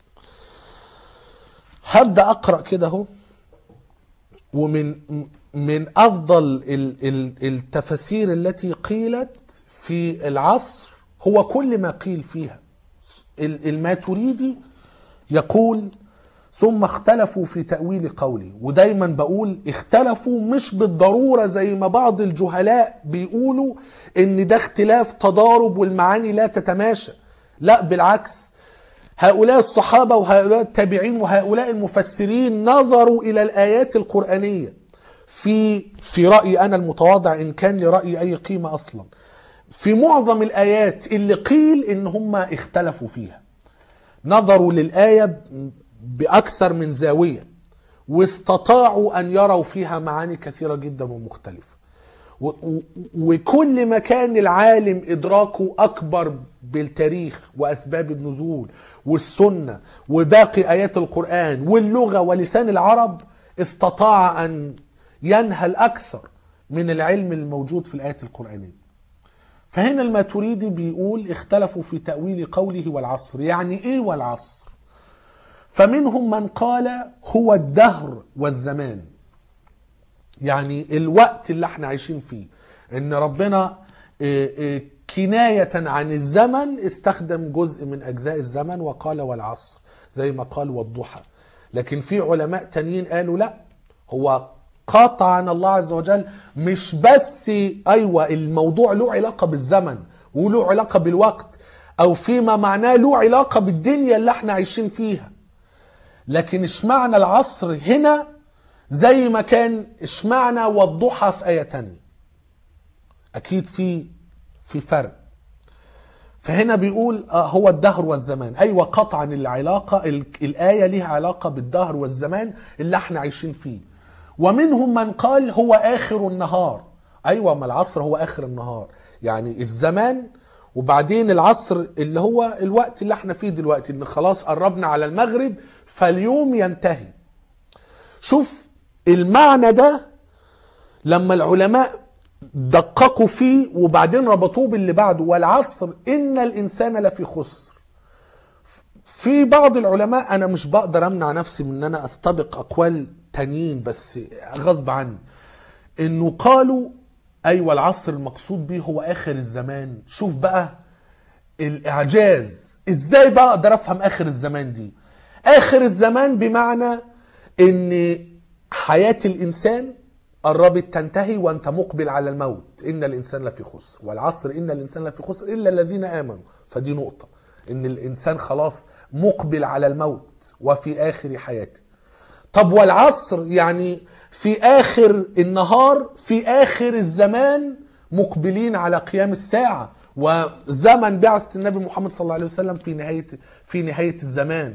هبدأ أقرأ كده اهو ومن من افضل ال- ال- التفاسير التي قيلت في العصر هو كل ما قيل فيها ال- الماتريدي يقول ثم اختلفوا في تأويل قولي ودايما بقول اختلفوا مش بالضرورة زي ما بعض الجهلاء بيقولوا ان ده اختلاف تضارب والمعاني لا تتماشى لا بالعكس هؤلاء الصحابة وهؤلاء التابعين وهؤلاء المفسرين نظروا إلى الآيات القرآنية في في رأيي أنا المتواضع إن كان لرأيي أي قيمة أصلا في معظم الآيات اللي قيل إن هم اختلفوا فيها نظروا للآية ب- بأكثر من زاوية واستطاعوا أن يروا فيها معاني كثيرة جدا ومختلفة و- و- وكل ما كان العالم إدراكه أكبر بالتاريخ وأسباب النزول والسنة وباقي آيات القرآن واللغة ولسان العرب استطاع أن ينهل أكثر من العلم الموجود في الآيات القرآنية فهنا الماتريدي بيقول اختلفوا في تأويل قوله والعصر يعني ايه والعصر فمنهم من قال هو الدهر والزمان يعني الوقت اللي احنا عايشين فيه ان ربنا اه، اه، كناية عن الزمن استخدم جزء من اجزاء الزمن وقال والعصر زي ما قال والضحى لكن في علماء تانيين قالوا لا هو قاطعا الله عز وجل مش بس ايوه الموضوع له علاقه بالزمن وله علاقه بالوقت او فيما معناه له علاقه بالدنيا اللي احنا عايشين فيها لكن اشمعنى العصر هنا زي ما كان اشمعنى والضحى في آية تانية أكيد في في فرق فهنا بيقول آه هو الدهر والزمان ايوه قطعا العلاقه ال- الايه ليها علاقه بالدهر والزمان اللي احنا عايشين فيه ومنهم من قال هو اخر النهار ايوه ما العصر هو اخر النهار يعني الزمان وبعدين العصر اللي هو الوقت اللي احنا فيه دلوقتي ان خلاص قربنا على المغرب فاليوم ينتهي شوف المعنى ده لما العلماء دققوا فيه وبعدين ربطوه باللي بعده والعصر ان الانسان لفي خسر في بعض العلماء انا مش بقدر امنع نفسي من ان انا استبق اقوال تانيين بس غصب عني انه قالوا ايوه العصر المقصود به هو اخر الزمان شوف بقى الاعجاز ازاي بقى اقدر افهم اخر الزمان دي اخر الزمان بمعنى ان حياة الانسان قربت تنتهي وانت مقبل على الموت ان الانسان لفي خسر والعصر ان الانسان لفي خسر الا الذين امنوا فدي نقطة ان الانسان خلاص مقبل على الموت وفي اخر حياته طب والعصر يعني في اخر النهار في اخر الزمان مقبلين على قيام الساعة وزمن بعثة النبي محمد صلى الله عليه وسلم في نهاية في نهاية الزمان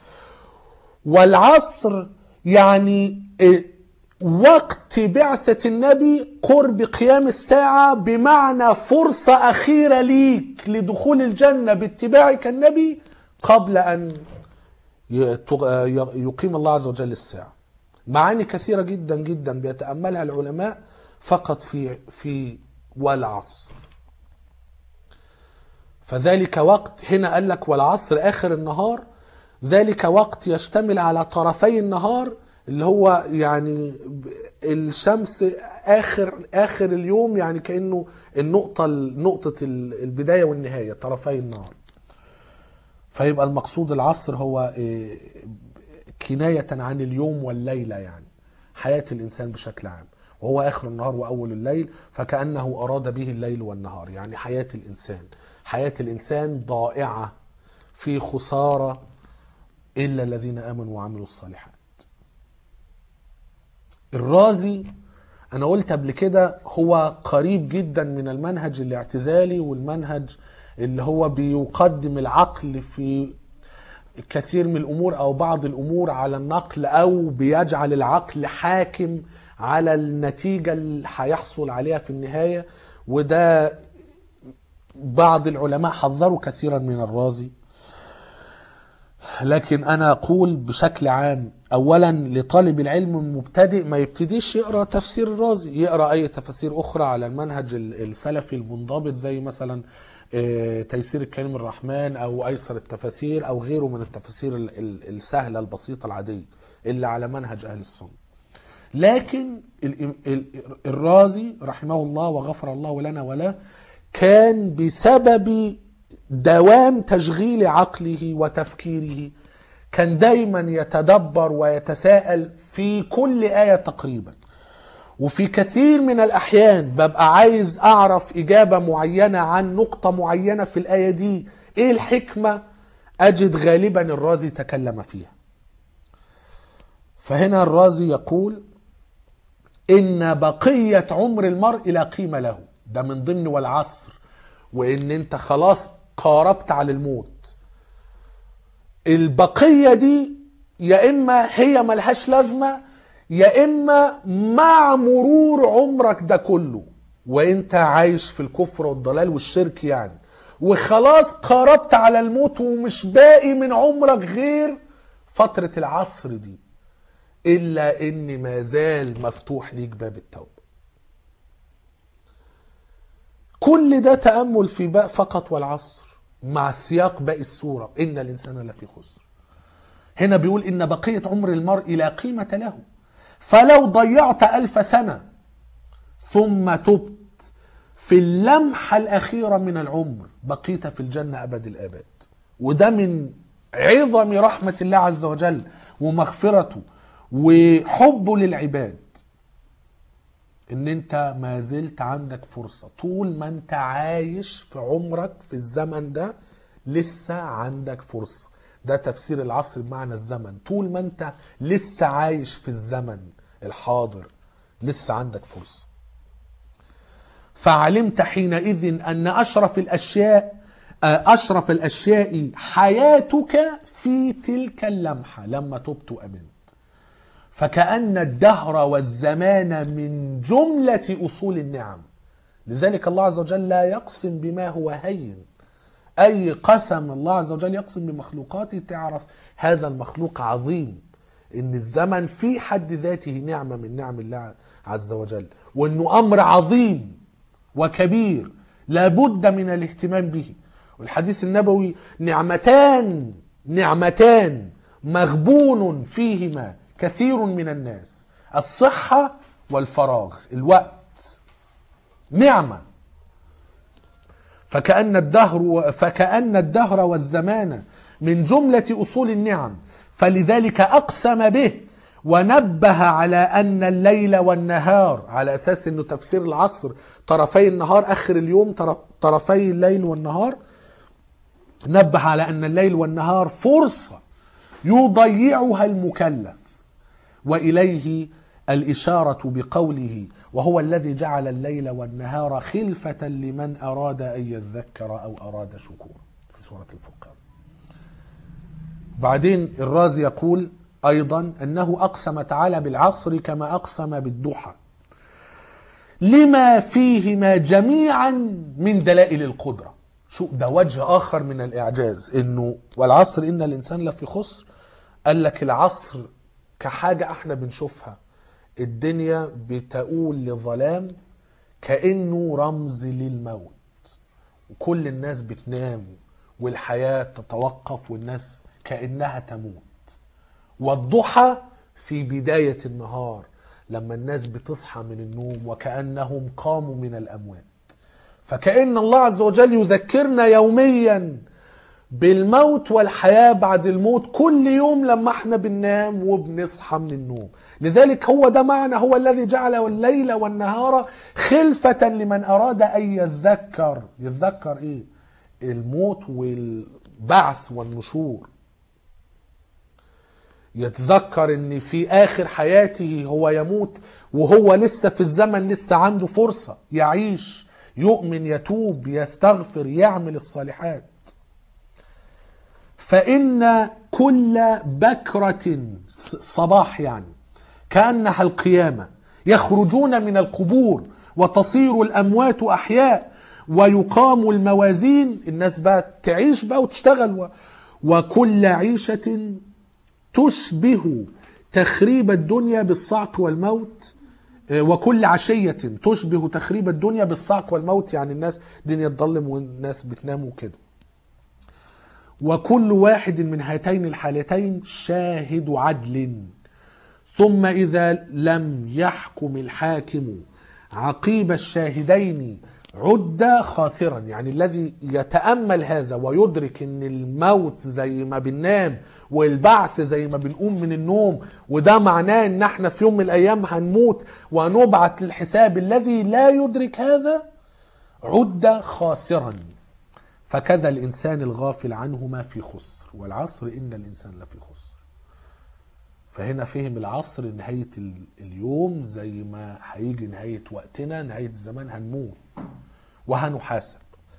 والعصر يعني إيه، وقت بعثة النبي قرب قيام الساعة بمعنى فرصة أخيرة ليك لدخول الجنة باتباعك النبي قبل أن ي- تغ- ي- يقيم الله عز وجل الساعة معاني كثيرة جدا جدا بيتأملها العلماء فقط في في والعصر فذلك وقت هنا قال لك والعصر آخر النهار ذلك وقت يشتمل على طرفي النهار اللي هو يعني ب- الشمس آخر آخر اليوم يعني كأنه النقطة نقطة ال- البداية والنهاية طرفي النهار فيبقى المقصود العصر هو إيه، كناية عن اليوم والليلة يعني حياة الإنسان بشكل عام وهو آخر النهار وأول الليل فكأنه أراد به الليل والنهار يعني حياة الإنسان حياة الإنسان ضائعة في خسارة إلا الذين آمنوا وعملوا الصالحات الرازي أنا قلت قبل كده هو قريب جدا من المنهج الاعتزالي والمنهج اللي هو بيقدم العقل في كثير من الامور او بعض الامور على النقل او بيجعل العقل حاكم على النتيجه اللي هيحصل عليها في النهايه وده بعض العلماء حذروا كثيرا من الرازي لكن انا اقول بشكل عام اولا لطالب العلم المبتدئ ما يبتديش يقرا تفسير الرازي يقرا اي تفاسير اخرى على المنهج ال- السلفي المنضبط زي مثلا آه، تيسير الكريم الرحمن او ايسر التفاسير او غيره من التفاسير ال- ال- السهله البسيطه العاديه اللي على منهج اهل السنه لكن ال- ال- الرازي رحمه الله وغفر الله لنا وله كان بسبب دوام تشغيل عقله وتفكيره كان دايما يتدبر ويتساءل في كل آية تقريبا وفي كثير من الأحيان ببقى عايز أعرف إجابة معينة عن نقطة معينة في الآية دي إيه الحكمة أجد غالبا الرازي تكلم فيها فهنا الرازي يقول إن بقية عمر المرء لا قيمة له ده من ضمن والعصر وإن أنت خلاص قاربت على الموت البقية دي يا إما هي ملهاش لازمة يا إما مع مرور عمرك ده كله وإنت عايش في الكفر والضلال والشرك يعني وخلاص قاربت على الموت ومش باقي من عمرك غير فترة العصر دي إلا إن ما زال مفتوح ليك باب التوبة كل ده تأمل في باء فقط والعصر مع سياق باقي السورة إن الإنسان لفي خسر هنا بيقول إن بقية عمر المرء لا قيمة له فلو ضيعت ألف سنة ثم تبت في اللمحة الأخيرة من العمر بقيت في الجنة أبد الآباد وده من عظم رحمة الله عز وجل ومغفرته وحبه للعباد ان انت ما زلت عندك فرصة طول ما انت عايش في عمرك في الزمن ده لسه عندك فرصة ده تفسير العصر بمعنى الزمن طول ما انت لسه عايش في الزمن الحاضر لسه عندك فرصة فعلمت حينئذ ان اشرف الاشياء أشرف الأشياء حياتك في تلك اللمحة لما تبت وأمنت فكأن الدهر والزمان من جملة أصول النعم لذلك الله عز وجل لا يقسم بما هو هين أي قسم الله عز وجل يقسم بمخلوقاته تعرف هذا المخلوق عظيم إن الزمن في حد ذاته نعمة من نعم الله عز وجل وإنه أمر عظيم وكبير لابد من الاهتمام به والحديث النبوي نعمتان نعمتان مغبون فيهما كثير من الناس الصحة والفراغ الوقت نعمة فكأن الدهر فكأن الدهر والزمان من جملة أصول النعم فلذلك أقسم به ونبه على أن الليل والنهار على أساس أنه تفسير العصر طرفي النهار آخر اليوم طرفي الليل والنهار نبه على أن الليل والنهار فرصة يضيعها المكلف وإليه الإشارة بقوله وهو الذي جعل الليل والنهار خلفة لمن أراد أن يذكر أو أراد شكورا في سورة الفرقان بعدين الرازي يقول أيضا أنه أقسم تعالى بالعصر كما أقسم بالضحى لما فيهما جميعا من دلائل القدرة شو ده وجه آخر من الإعجاز إنه والعصر إن الإنسان لفي خسر قال لك العصر كحاجة احنا بنشوفها الدنيا بتقول لظلام كأنه رمز للموت وكل الناس بتنام والحياة تتوقف والناس كأنها تموت والضحى في بداية النهار لما الناس بتصحى من النوم وكأنهم قاموا من الأموات فكأن الله عز وجل يذكرنا يوميا بالموت والحياة بعد الموت كل يوم لما احنا بننام وبنصحى من النوم لذلك هو ده معنى هو الذي جعل الليل والنهار خلفة لمن أراد أن يذكر يتذكر إيه الموت والبعث والنشور يتذكر ان في اخر حياته هو يموت وهو لسه في الزمن لسه عنده فرصة يعيش يؤمن يتوب يستغفر يعمل الصالحات فإن كل بكرة صباح يعني كأنها القيامة يخرجون من القبور وتصير الأموات أحياء ويقام الموازين الناس بقى تعيش بقى وتشتغل و... وكل عيشة تشبه تخريب الدنيا بالصعق والموت وكل عشية تشبه تخريب الدنيا بالصعق والموت يعني الناس الدنيا تضلم والناس بتنام وكده وكل واحد من هاتين الحالتين شاهد عدل ثم إذا لم يحكم الحاكم عقيب الشاهدين عد خاسرا يعني الذي يتأمل هذا ويدرك ان الموت زي ما بننام والبعث زي ما بنقوم من النوم وده معناه ان احنا في يوم من الايام هنموت ونبعث للحساب الذي لا يدرك هذا عد خاسرا فكذا الإنسان الغافل عنهما في خسر والعصر إن الإنسان لفي خسر فهنا فهم العصر نهاية اليوم زي ما هيجي نهاية وقتنا نهاية الزمان هنموت وهنحاسب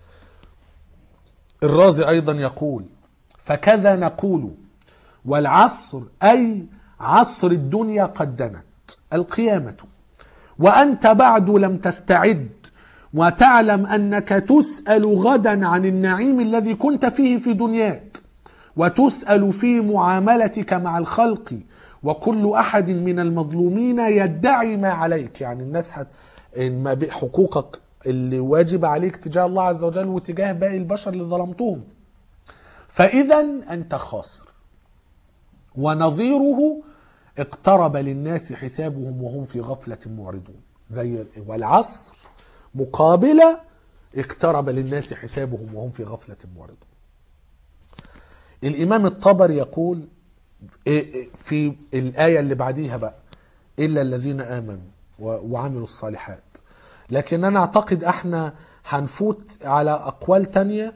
الرازي أيضا يقول فكذا نقول والعصر أي عصر الدنيا قد دنت القيامة وأنت بعد لم تستعد وتعلم انك تسال غدا عن النعيم الذي كنت فيه في دنياك وتسال في معاملتك مع الخلق وكل احد من المظلومين يدعي ما عليك يعني الناس هت ما حقوقك اللي واجب عليك تجاه الله عز وجل وتجاه باقي البشر اللي ظلمتهم فاذا انت خاسر ونظيره اقترب للناس حسابهم وهم في غفله معرضون زي والعصر مقابلة اقترب للناس حسابهم وهم في غفلة معرضون الإمام الطبري يقول في الآية اللي بعديها بقى إلا الذين آمنوا وعملوا الصالحات لكن أنا أعتقد احنا هنفوت على أقوال تانية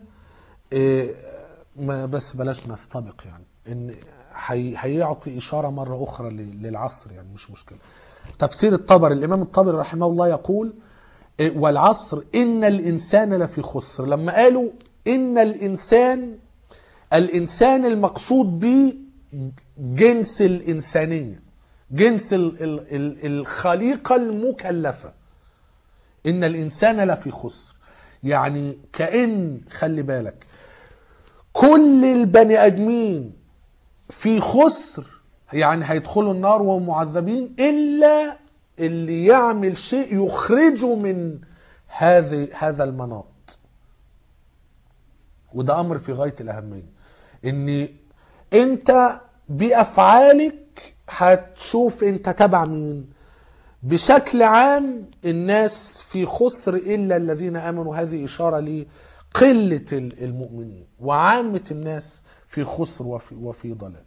ما بس بلاش نستبق يعني إن هيعطي إشارة مرة أخرى للعصر يعني مش مشكلة تفسير الطبري الإمام الطبري رحمه الله يقول والعصر إن الإنسان لفي خسر لما قالوا ان الانسان الانسان المقصود به جنس الانسانيه جنس ال- ال- ال- الخليقه المكلفه ان الانسان لفي خسر يعني كان خلي بالك كل البني ادمين في خسر يعني هيدخلوا النار ومعذبين الا اللي يعمل شيء يخرجه من هذه هذا المناط وده امر في غايه الاهميه ان انت بافعالك هتشوف انت تبع مين بشكل عام الناس في خسر الا الذين امنوا هذه اشاره لقله ال- المؤمنين وعامه الناس في خسر وفي وفي ضلال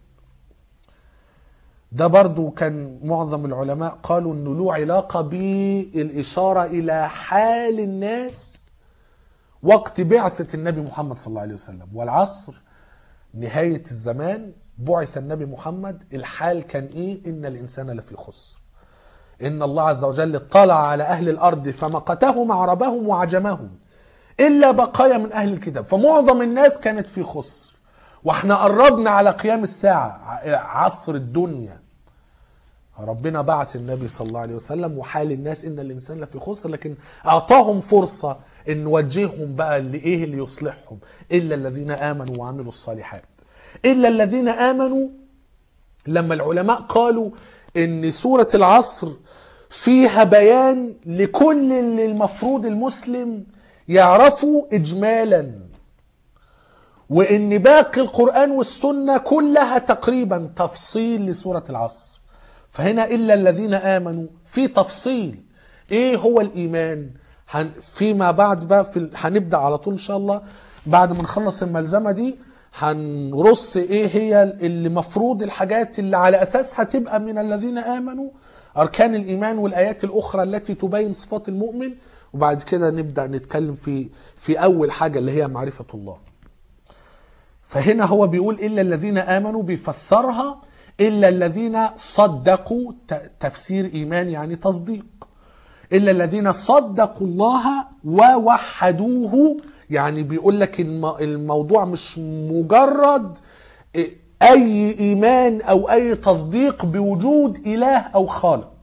ده برضو كان معظم العلماء قالوا انه له علاقه بالاشاره الى حال الناس وقت بعثه النبي محمد صلى الله عليه وسلم والعصر نهايه الزمان بعث النبي محمد الحال كان ايه ان الانسان لفي خسر ان الله عز وجل اطلع على اهل الارض فمقتهم عربهم وعجمهم الا بقايا من اهل الكتاب فمعظم الناس كانت في خسر واحنا قربنا على قيام الساعه ع- عصر الدنيا ربنا بعث النبي صلى الله عليه وسلم وحال الناس ان الانسان لفي خسر لكن اعطاهم فرصه ان نوجههم بقى لايه اللي يصلحهم الا الذين امنوا وعملوا الصالحات الا الذين امنوا لما العلماء قالوا ان سوره العصر فيها بيان لكل اللي المفروض المسلم يعرفه اجمالا وان باقي القران والسنه كلها تقريبا تفصيل لسوره العصر فهنا الا الذين امنوا في تفصيل ايه هو الايمان هن فيما بعد بقى في ال- هنبدا على طول ان شاء الله بعد ما نخلص الملزمه دي هنرص ايه هي اللي مفروض الحاجات اللي على اساسها تبقى من الذين امنوا اركان الايمان والايات الاخرى التي تبين صفات المؤمن وبعد كده نبدا نتكلم في في اول حاجه اللي هي معرفه الله فهنا هو بيقول الا الذين امنوا بيفسرها الا الذين صدقوا ت- تفسير ايمان يعني تصديق الا الذين صدقوا الله ووحدوه يعني بيقول لك الم- الموضوع مش مجرد اي ايمان او اي تصديق بوجود اله او خالق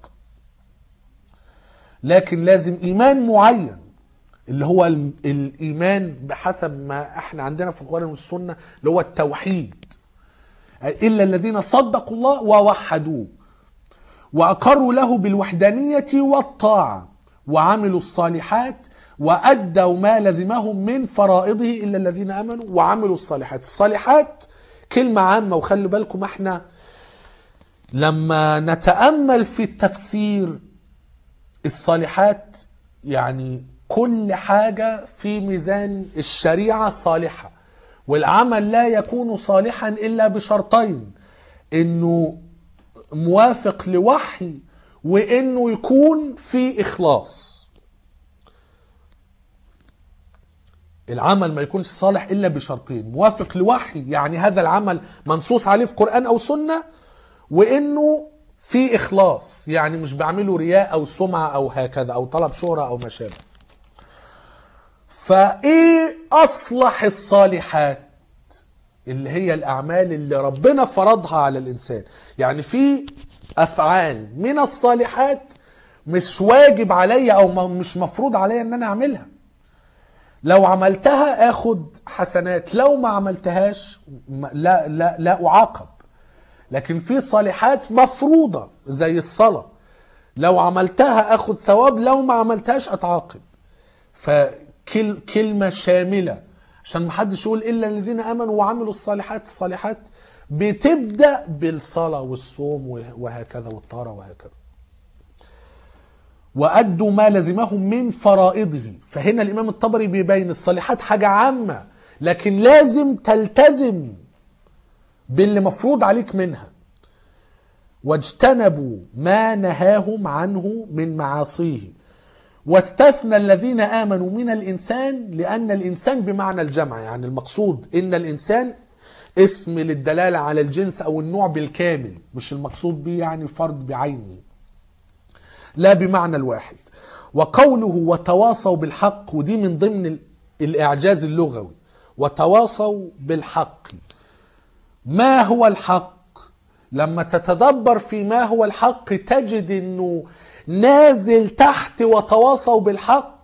لكن لازم ايمان معين اللي هو ال- الايمان بحسب ما احنا عندنا في القران والسنه اللي هو التوحيد الا الذين صدقوا الله ووحدوه واقروا له بالوحدانيه والطاعه وعملوا الصالحات وادوا ما لزمهم من فرائضه الا الذين امنوا وعملوا الصالحات الصالحات كلمه عامه وخلوا بالكم احنا لما نتامل في التفسير الصالحات يعني كل حاجة في ميزان الشريعة صالحة والعمل لا يكون صالحا إلا بشرطين إنه موافق لوحي وإنه يكون في إخلاص العمل ما يكونش صالح إلا بشرطين موافق لوحي يعني هذا العمل منصوص عليه في قرآن أو سنة وإنه في إخلاص يعني مش بعمله رياء أو سمعة أو هكذا أو طلب شهرة أو ما شابه فايه اصلح الصالحات اللي هي الاعمال اللي ربنا فرضها على الانسان يعني في افعال من الصالحات مش واجب عليا او م- مش مفروض عليا ان انا اعملها لو عملتها اخد حسنات لو ما عملتهاش م- لا لا لا اعاقب لكن في صالحات مفروضه زي الصلاه لو عملتها اخد ثواب لو ما عملتهاش اتعاقب فكلمة شاملة عشان ما حدش يقول إلا الذين آمنوا وعملوا الصالحات الصالحات بتبدأ بالصلاة والصوم وه- وهكذا والطهارة وهكذا وأدوا ما لزمهم من فرائضه فهنا الإمام الطبري بيبين الصالحات حاجة عامة لكن لازم تلتزم باللي مفروض عليك منها واجتنبوا ما نهاهم عنه من معاصيه واستثنى الذين امنوا من الانسان لان الانسان بمعنى الجمع يعني المقصود ان الانسان اسم للدلاله على الجنس او النوع بالكامل مش المقصود به يعني فرد بعينه لا بمعنى الواحد وقوله وتواصوا بالحق ودي من ضمن ال- الاعجاز اللغوي وتواصوا بالحق ما هو الحق لما تتدبر في ما هو الحق تجد انه نازل تحت وتواصوا بالحق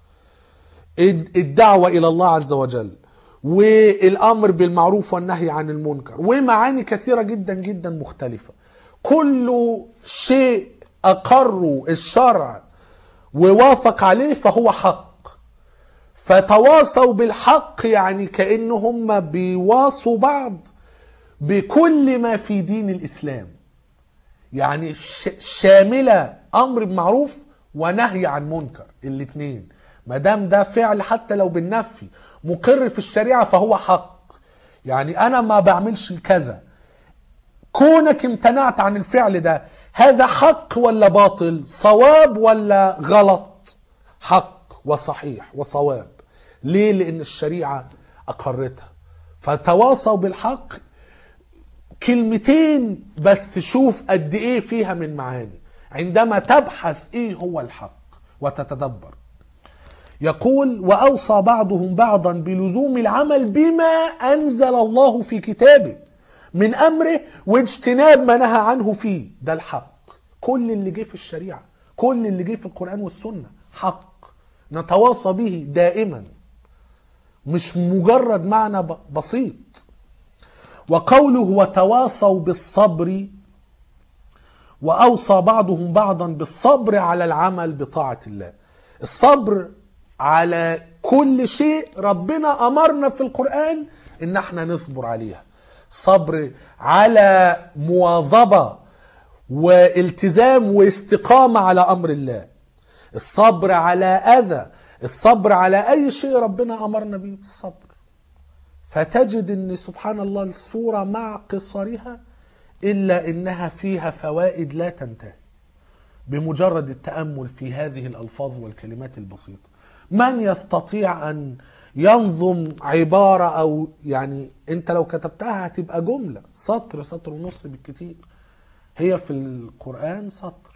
الدعوة إلى الله عز وجل والأمر بالمعروف والنهي عن المنكر ومعاني كثيرة جدا جدا مختلفة كل شيء أقره الشرع ووافق عليه فهو حق فتواصوا بالحق يعني كأن هم بيواصوا بعض بكل ما في دين الإسلام يعني ش- شاملة أمر بمعروف ونهي عن منكر الاثنين ما دام ده فعل حتى لو بالنفي مقر في الشريعة فهو حق يعني أنا ما بعملش كذا كونك امتنعت عن الفعل ده هذا حق ولا باطل صواب ولا غلط حق وصحيح وصواب ليه لأن الشريعة أقرتها فتواصوا بالحق كلمتين بس شوف قد ايه فيها من معاني عندما تبحث ايه هو الحق وتتدبر يقول واوصى بعضهم بعضا بلزوم العمل بما انزل الله في كتابه من امره واجتناب ما نهى عنه فيه ده الحق كل اللي جه في الشريعه كل اللي جه في القران والسنه حق نتواصى به دائما مش مجرد معنى ب- بسيط وقوله وتواصوا بالصبر واوصى بعضهم بعضا بالصبر على العمل بطاعه الله الصبر على كل شيء ربنا امرنا في القران ان احنا نصبر عليها صبر على مواظبه والتزام واستقامه على امر الله الصبر على اذى الصبر على اي شيء ربنا امرنا به بالصبر فتجد ان سبحان الله السوره مع قصرها الا انها فيها فوائد لا تنتهي بمجرد التامل في هذه الالفاظ والكلمات البسيطه من يستطيع ان ينظم عباره او يعني انت لو كتبتها هتبقى جمله سطر سطر ونص بالكتير هي في القران سطر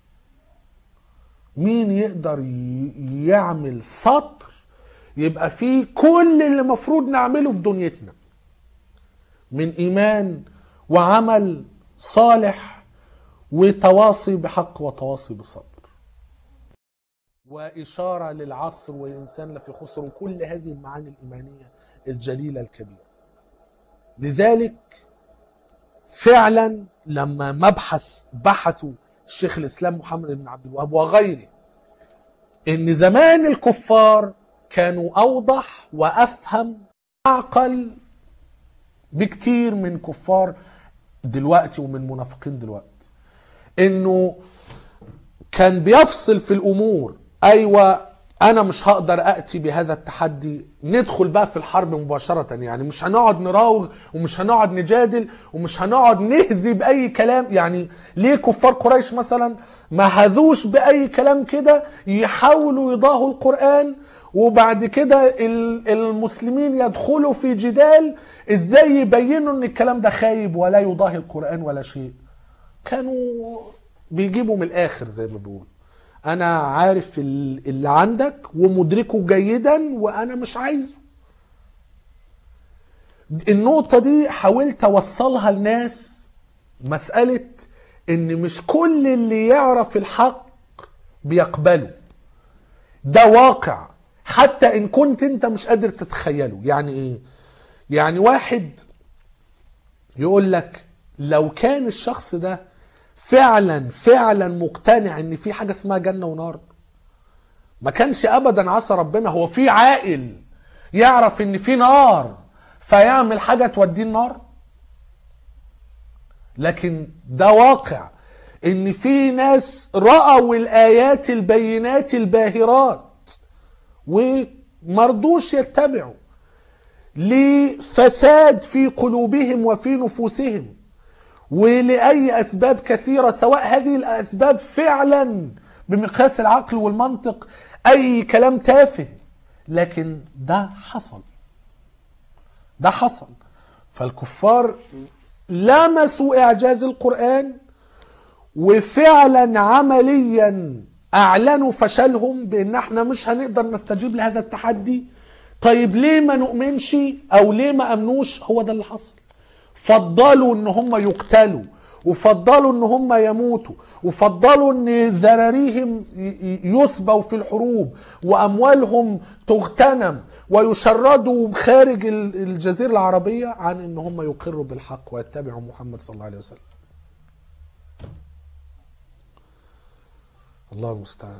مين يقدر ي- يعمل سطر يبقى فيه كل اللي المفروض نعمله في دنيتنا من ايمان وعمل صالح وتواصي بحق وتواصي بصبر وإشارة للعصر والإنسان لفي خسر وكل هذه المعاني الإيمانية الجليلة الكبيرة لذلك فعلا لما مبحث بحثوا الشيخ الإسلام محمد بن عبد الوهاب وغيره إن زمان الكفار كانوا أوضح وأفهم أعقل بكتير من كفار دلوقتي ومن منافقين دلوقتي انه كان بيفصل في الامور ايوه انا مش هقدر اتي بهذا التحدي ندخل بقى في الحرب مباشره يعني مش هنقعد نراوغ ومش هنقعد نجادل ومش هنقعد نهزي باي كلام يعني ليه كفار قريش مثلا ما هذوش باي كلام كده يحاولوا يضاهوا القران وبعد كده ال- المسلمين يدخلوا في جدال ازاي يبينوا ان الكلام ده خايب ولا يضاهي القران ولا شيء كانوا بيجيبوا من الاخر زي ما بيقولوا انا عارف ال- اللي عندك ومدركه جيدا وانا مش عايزه النقطة دي حاولت اوصلها لناس مسألة ان مش كل اللي يعرف الحق بيقبله ده واقع حتى ان كنت انت مش قادر تتخيله يعني ايه يعني واحد يقول لك لو كان الشخص ده فعلا فعلا مقتنع ان في حاجه اسمها جنه ونار ما كانش ابدا عصى ربنا هو في عاقل يعرف ان في نار فيعمل حاجه توديه النار لكن ده واقع ان في ناس راوا الايات البينات الباهرات ومرضوش يتبعوا لفساد في قلوبهم وفي نفوسهم ولأي أسباب كثيرة سواء هذه الأسباب فعلا بمقياس العقل والمنطق أي كلام تافه لكن ده حصل ده حصل فالكفار لمسوا إعجاز القرآن وفعلا عمليا أعلنوا فشلهم بأن احنا مش هنقدر نستجيب لهذا التحدي طيب ليه ما نؤمنش او ليه ما امنوش هو ده اللي حصل فضلوا ان هم يقتلوا وفضلوا ان هم يموتوا وفضلوا ان ذراريهم ي- ي- يسبوا في الحروب واموالهم تغتنم ويشردوا خارج ال- الجزيره العربيه عن ان هم يقروا بالحق ويتبعوا محمد صلى الله عليه وسلم الله المستعان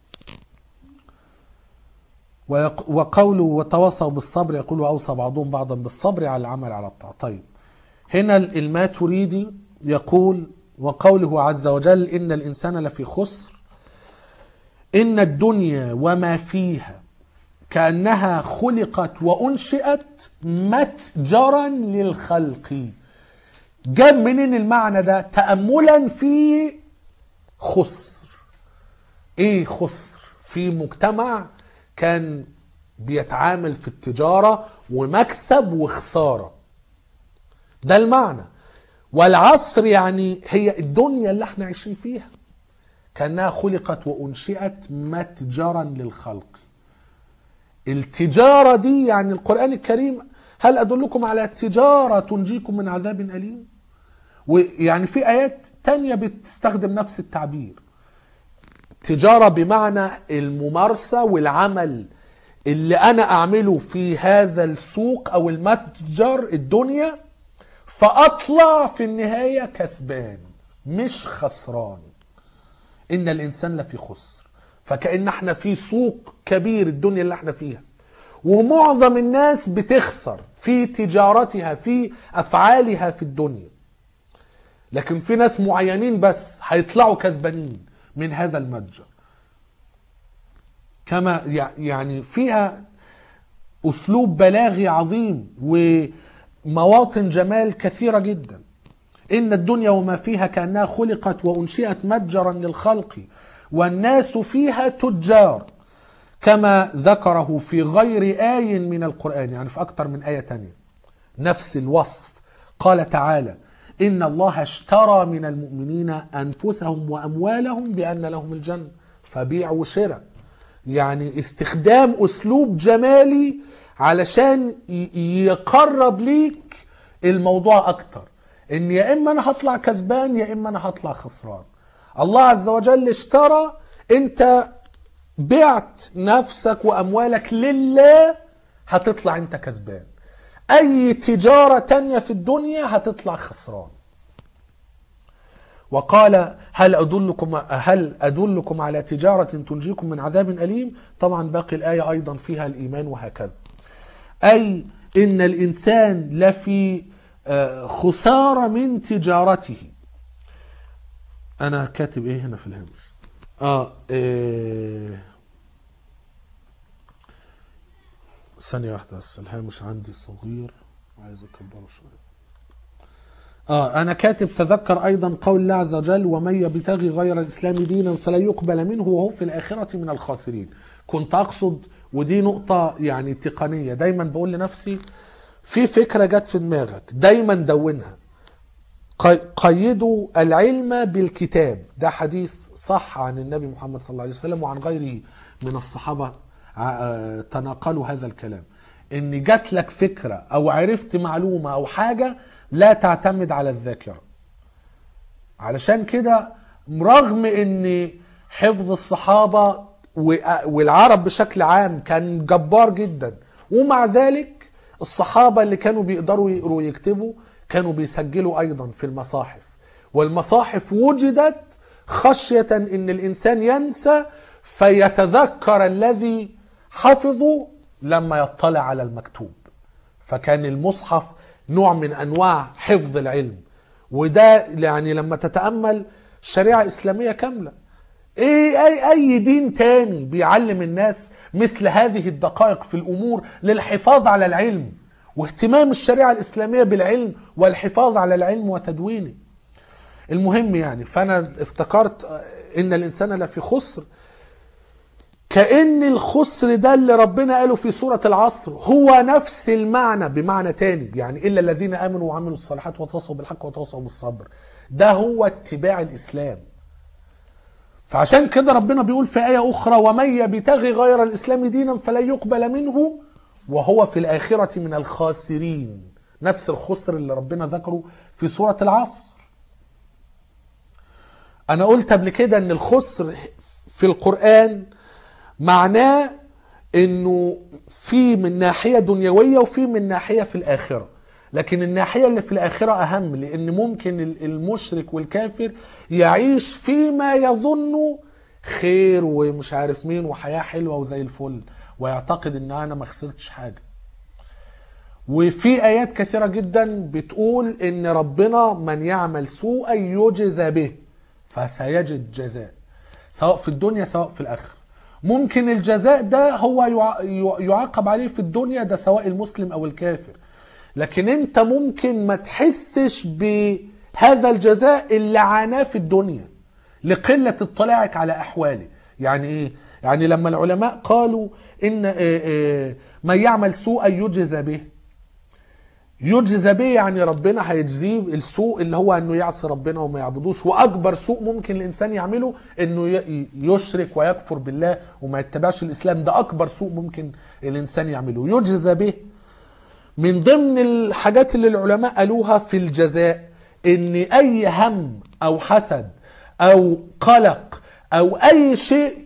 ويق- وقوله وتواصوا بالصبر يقول واوصى بعضهم بعضا بالصبر على العمل على الطاعه طيب هنا الماتريدي يقول وقوله عز وجل ان الانسان لفي خسر ان الدنيا وما فيها كانها خلقت وانشئت متجرا للخلق جاب منين المعنى ده تاملا في خسر ايه خسر في مجتمع كان بيتعامل في التجارة ومكسب وخسارة ده المعنى والعصر يعني هي الدنيا اللي احنا عايشين فيها كأنها خلقت وأنشئت متجرا للخلق التجارة دي يعني القرآن الكريم هل أدلكم على تجارة تنجيكم من عذاب أليم ويعني في آيات تانية بتستخدم نفس التعبير تجارة بمعنى الممارسة والعمل اللي أنا أعمله في هذا السوق أو المتجر الدنيا فأطلع في النهاية كسبان مش خسران إن الإنسان لفي خسر فكأن احنا في سوق كبير الدنيا اللي احنا فيها ومعظم الناس بتخسر في تجارتها في أفعالها في الدنيا لكن في ناس معينين بس هيطلعوا كسبانين من هذا المتجر كما يع- يعني فيها اسلوب بلاغي عظيم ومواطن جمال كثيره جدا ان الدنيا وما فيها كانها خلقت وانشئت متجرا للخلق والناس فيها تجار كما ذكره في غير آي من القرآن يعني في أكثر من آية تانية نفس الوصف قال تعالى إن الله اشترى من المؤمنين أنفسهم وأموالهم بأن لهم الجنة فبيع وشراء يعني استخدام أسلوب جمالي علشان ي- يقرب ليك الموضوع أكتر إن يا إما أنا هطلع كسبان يا إما أنا هطلع خسران الله عز وجل اشترى أنت بعت نفسك وأموالك لله هتطلع أنت كسبان اي تجارة تانية في الدنيا هتطلع خسران وقال هل أدلكم هل أدلكم على تجارة تنجيكم من عذاب أليم طبعا باقي الآية أيضا فيها الإيمان وهكذا أي إن الإنسان لفي آه، خسارة من تجارته أنا كاتب إيه هنا في الهامش آه إيه ثانية واحدة بس الهامش عندي صغير عايز اكبره شوية اه انا كاتب تذكر ايضا قول الله عز وجل ومن يبتغي غير الاسلام دينا فلا يقبل منه وهو في الاخرة من الخاسرين كنت اقصد ودي نقطة يعني تقنية دايما بقول لنفسي في فكرة جت في دماغك دايما دونها قي- قيدوا العلم بالكتاب ده حديث صح عن النبي محمد صلى الله عليه وسلم وعن غيره من الصحابة ع- تناقلوا هذا الكلام ان جات لك فكرة او عرفت معلومة او حاجة لا تعتمد على الذاكرة علشان كده رغم ان حفظ الصحابة و- والعرب بشكل عام كان جبار جدا ومع ذلك الصحابة اللي كانوا بيقدروا يقروا ويكتبوا كانوا بيسجلوا ايضا في المصاحف والمصاحف وجدت خشية ان الانسان ينسى فيتذكر الذي حفظه لما يطلع على المكتوب فكان المصحف نوع من انواع حفظ العلم وده يعني لما تتامل شريعه اسلاميه كامله ايه اي اي دين تاني بيعلم الناس مثل هذه الدقائق في الامور للحفاظ على العلم واهتمام الشريعه الاسلاميه بالعلم والحفاظ على العلم وتدوينه المهم يعني فانا افتكرت ان الانسان لفي خسر كأن الخسر ده اللي ربنا قاله في سورة العصر هو نفس المعنى بمعنى تاني يعني إلا الذين آمنوا وعملوا الصالحات وتواصوا بالحق وتواصوا بالصبر ده هو اتباع الإسلام فعشان كده ربنا بيقول في آية أخرى ومن يبتغي غير الإسلام دينا فلن يقبل منه وهو في الآخرة من الخاسرين نفس الخسر اللي ربنا ذكره في سورة العصر أنا قلت قبل كده أن الخسر في القرآن معناه أنه في من ناحية دنيوية وفي من ناحية في الآخرة لكن الناحية اللي في الآخرة أهم لأن ممكن المشرك والكافر يعيش فيما يظن خير ومش عارف مين وحياة حلوة وزي الفل ويعتقد ان انا ما خسرتش حاجة وفي ايات كثيرة جدا بتقول ان ربنا من يعمل سوءا يجزى به فسيجد جزاء سواء في الدنيا سواء في الاخره ممكن الجزاء ده هو يع- يع- يعاقب عليه في الدنيا ده سواء المسلم او الكافر لكن انت ممكن ما تحسش بهذا الجزاء اللي عاناه في الدنيا لقلة اطلاعك على احواله يعني ايه يعني لما العلماء قالوا ان آه، آه، من يعمل سوءا يجزى به يجزى به يعني ربنا هيجزيه السوء اللي هو انه يعصي ربنا وما يعبدوش واكبر سوء ممكن الانسان يعمله انه ي- يشرك ويكفر بالله وما يتبعش الاسلام ده اكبر سوء ممكن الانسان يعمله يجزى به من ضمن الحاجات اللي العلماء قالوها في الجزاء ان اي هم او حسد او قلق او اي شيء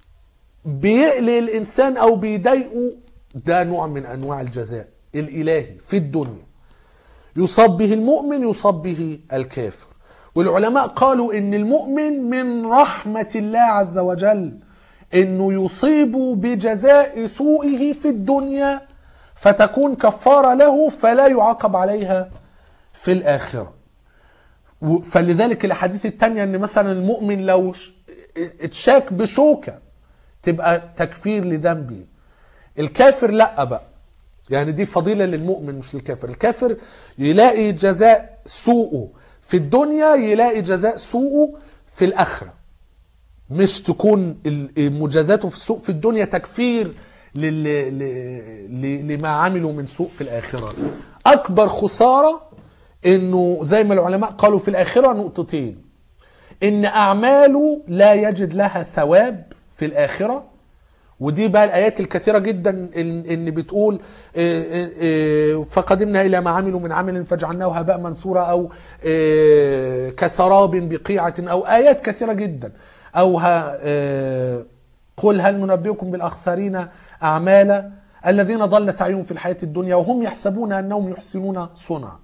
بيقلق الانسان او بيضايقه ده نوع من انواع الجزاء الالهي في الدنيا يصاب به المؤمن يصاب به الكافر والعلماء قالوا ان المؤمن من رحمة الله عز وجل انه يصيب بجزاء سوءه في الدنيا فتكون كفارة له فلا يعاقب عليها في الآخرة و- فلذلك الأحاديث التانية أن مثلا المؤمن لو ش- اتشاك بشوكة تبقى تكفير لذنبه الكافر لا بقى يعني دي فضيلة للمؤمن مش للكافر الكافر يلاقي جزاء سوءه في الدنيا يلاقي جزاء سوءه في الآخرة مش تكون ال- مجازاته في السوء في الدنيا تكفير لل... ل... ل... لما عملوا من سوء في الآخرة أكبر خسارة إنه زي ما العلماء قالوا في الآخرة نقطتين إن أعماله لا يجد لها ثواب في الآخرة ودي بقى الآيات الكثيرة جدا إن, إن بتقول إيه إيه إيه فقدمنا إلى ما عملوا من عمل فجعلناه هباء منثورا أو إيه كسراب بقيعة أو آيات كثيرة جدا أو ها إيه قل هل ننبئكم بالأخسرين أعمالا الذين ضل سعيهم في الحياة الدنيا وهم يحسبون أنهم يحسنون صنعا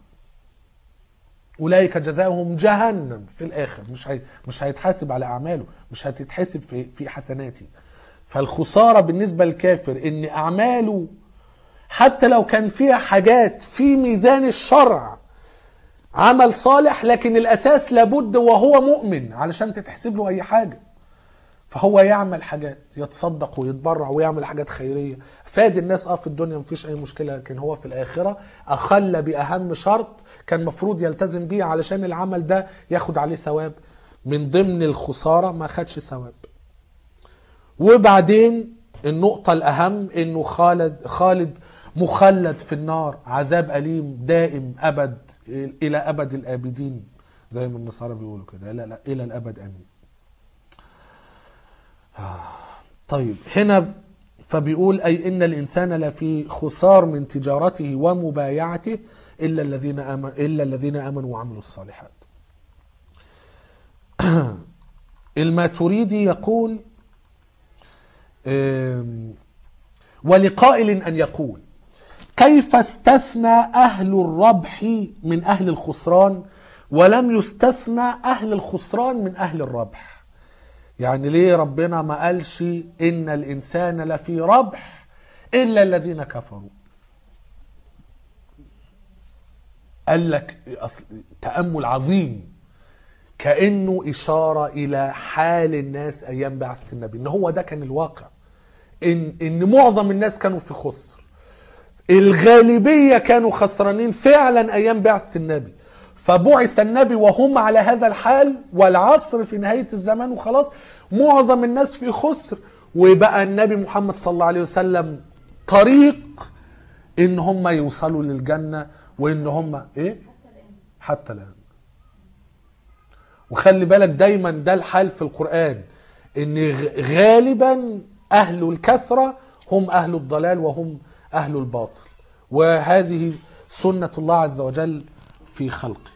أولئك جزاؤهم جهنم في الآخر مش هي مش هيتحاسب على أعماله مش هتتحسب في في حسناته فالخسارة بالنسبة للكافر إن أعماله حتى لو كان فيها حاجات في ميزان الشرع عمل صالح لكن الأساس لابد وهو مؤمن علشان تتحسب له أي حاجة فهو يعمل حاجات يتصدق ويتبرع ويعمل حاجات خيريه فاد الناس اه في الدنيا مفيش اي مشكله لكن هو في الاخره اخل باهم شرط كان مفروض يلتزم بيه علشان العمل ده ياخد عليه ثواب من ضمن الخساره ما خدش ثواب وبعدين النقطه الاهم انه خالد خالد مخلد في النار عذاب اليم دائم ابد الى ابد الابدين زي ما النصارى بيقولوا كده لا لا الى الابد امين طيب هنا فبيقول أي إن الإنسان لفي خسار من تجارته ومبايعته إلا الذين آمن إلا الذين آمنوا وعملوا الصالحات. الماتريدي يقول آم، ولقائل أن يقول كيف استثنى أهل الربح من أهل الخسران ولم يستثنى أهل الخسران من أهل الربح يعني ليه ربنا ما قالش ان الانسان لفي ربح الا الذين كفروا قال لك أصل تامل عظيم كانه اشاره الى حال الناس ايام بعثه النبي ان هو ده كان الواقع ان ان معظم الناس كانوا في خسر الغالبيه كانوا خسرانين فعلا ايام بعثه النبي فبعث النبي وهم على هذا الحال والعصر في نهايه الزمان وخلاص معظم الناس في خسر وبقى النبي محمد صلى الله عليه وسلم طريق ان هم يوصلوا للجنه وان هم ايه حتى الان وخلي بالك دايما ده الحال في القرآن ان غ- غالبا اهل الكثرة هم اهل الضلال وهم أهل الباطل وهذه سنة الله عز وجل في خلقه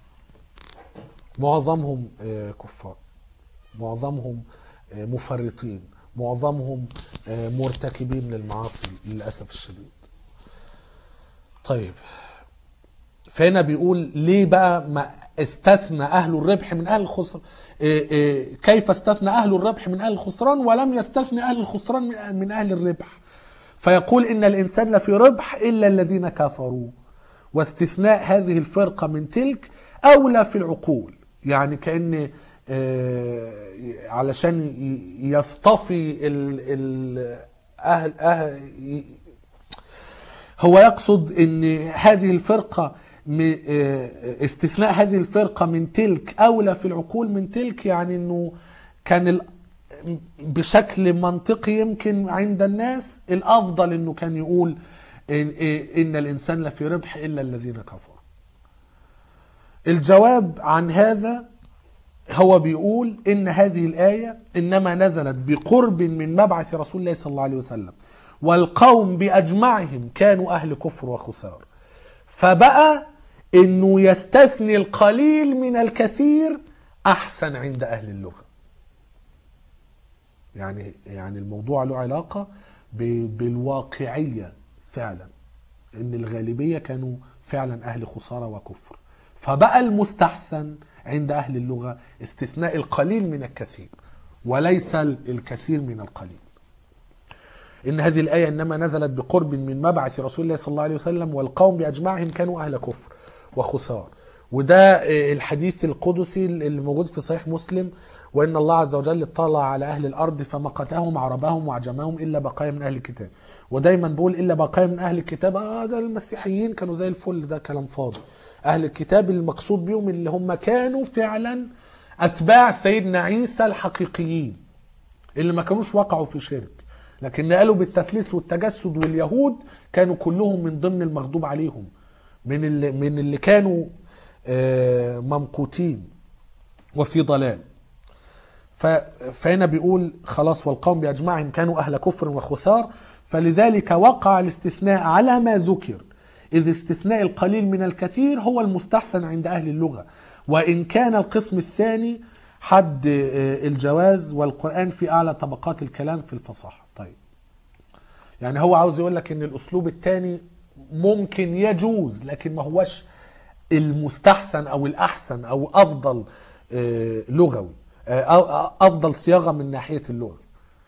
معظمهم آه، كفار معظمهم آه، مفرطين معظمهم آه، مرتكبين للمعاصي للأسف الشديد طيب فهنا بيقول ليه بقى ما استثنى أهل الربح من أهل الخسران كيف استثنى أهل الربح من أهل الخسران ولم يستثنى أهل الخسران من- من أهل الربح فيقول إن الإنسان لفي ربح إلا الذين كفروا واستثناء هذه الفرقة من تلك أولى في العقول يعني كأن آه، علشان ي- يصطفي ال ال أهل أهل هو يقصد ان هذه الفرقه م- آه، استثناء هذه الفرقه من تلك اولى في العقول من تلك يعني انه كان ال- بشكل منطقي يمكن عند الناس الافضل انه كان يقول ان, إن الانسان لفي ربح الا الذين كفروا الجواب عن هذا هو بيقول ان هذه الايه انما نزلت بقرب من مبعث رسول الله صلى الله عليه وسلم والقوم باجمعهم كانوا اهل كفر وخسار فبقى انه يستثني القليل من الكثير احسن عند اهل اللغه يعني يعني الموضوع له علاقه ب- بالواقعيه فعلا ان الغالبيه كانوا فعلا اهل خساره وكفر فبقى المستحسن عند اهل اللغه استثناء القليل من الكثير وليس الكثير من القليل ان هذه الايه انما نزلت بقرب من مبعث رسول الله صلى الله عليه وسلم والقوم باجمعهم كانوا اهل كفر وخسار وده آه، الحديث القدسي اللي موجود في صحيح مسلم وان الله عز وجل اطلع على اهل الارض فمقتهم عربهم وعجمهم الا بقايا من اهل الكتاب ودايما بقول الا بقايا من اهل الكتاب اه ده المسيحيين كانوا زي الفل ده كلام فاضي اهل الكتاب المقصود بيهم اللي هم كانوا فعلا اتباع سيدنا عيسى الحقيقيين اللي ما كانوش وقعوا في شرك لكن قالوا بالتثليث والتجسد واليهود كانوا كلهم من ضمن المغضوب عليهم من اللي, من اللي كانوا آه، ممقوتين وفي ضلال ف- فهنا بيقول خلاص والقوم بأجمعهم كانوا أهل كفر وخسار فلذلك وقع الاستثناء على ما ذكر إذ استثناء القليل من الكثير هو المستحسن عند أهل اللغة وإن كان القسم الثاني حد آه، الجواز والقرآن في أعلى طبقات الكلام في الفصاحة طيب يعني هو عاوز يقول لك ان الاسلوب الثاني ممكن يجوز لكن ما هوش المستحسن او الاحسن او افضل آه، لغوي آه، أو- افضل صياغه من ناحيه اللغه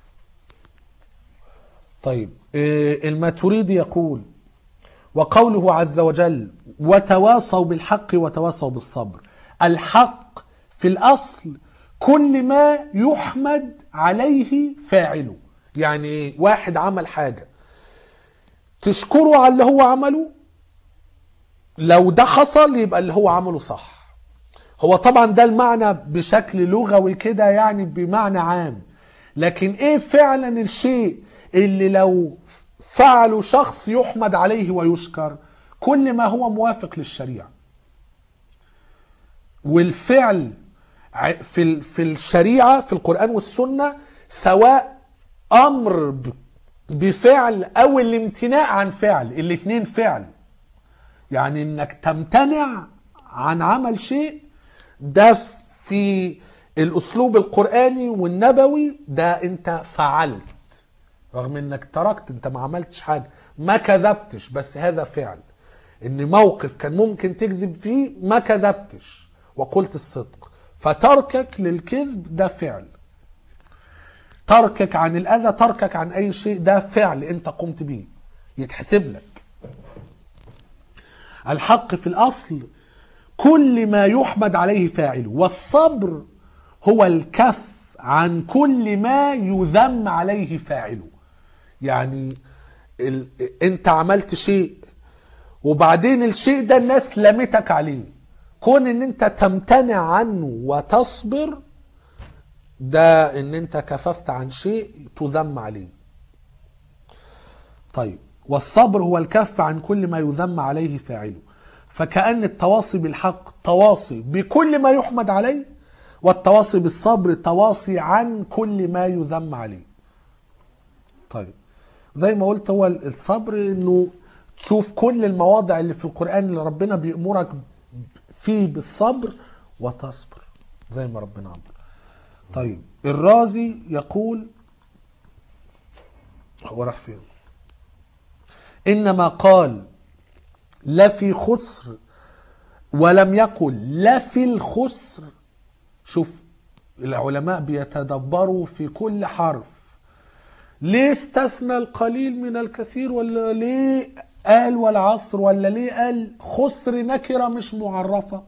طيب آه، الماتريدي يقول وقوله عز وجل وتواصوا بالحق وتواصوا بالصبر الحق في الاصل كل ما يحمد عليه فاعله يعني إيه؟ واحد عمل حاجه تشكره على اللي هو عمله لو ده حصل يبقى اللي هو عمله صح هو طبعا ده المعنى بشكل لغوي كده يعني بمعنى عام لكن ايه فعلا الشيء اللي لو فعله شخص يحمد عليه ويشكر كل ما هو موافق للشريعه والفعل ع- في ال- في الشريعه في القران والسنه سواء امر ب- بفعل او الامتناع عن فعل الاثنين فعل يعني انك تمتنع عن عمل شيء ده في الاسلوب القراني والنبوي ده انت فعلت رغم انك تركت انت ما عملتش حاجه ما كذبتش بس هذا فعل ان موقف كان ممكن تكذب فيه ما كذبتش وقلت الصدق فتركك للكذب ده فعل تركك عن الاذى تركك عن اي شيء ده فعل انت قمت به يتحسب لك الحق في الاصل كل ما يحمد عليه فاعله والصبر هو الكف عن كل ما يذم عليه فاعله يعني ال... انت عملت شيء وبعدين الشيء ده الناس لمتك عليه كون ان انت تمتنع عنه وتصبر ده ان انت كففت عن شيء تذم عليه طيب والصبر هو الكف عن كل ما يذم عليه فاعله فكأن التواصي بالحق تواصي بكل ما يحمد عليه والتواصي بالصبر تواصي عن كل ما يذم عليه طيب زي ما قلت هو الصبر انه تشوف كل المواضع اللي في القرآن اللي ربنا بيأمرك فيه بالصبر وتصبر زي ما ربنا أمر طيب الرازي يقول هو راح فين إنما قال لا في خسر ولم يقل لا في الخسر شوف العلماء بيتدبروا في كل حرف ليه استثنى القليل من الكثير ولا ليه قال والعصر ولا ليه قال خسر نكرة مش معرفة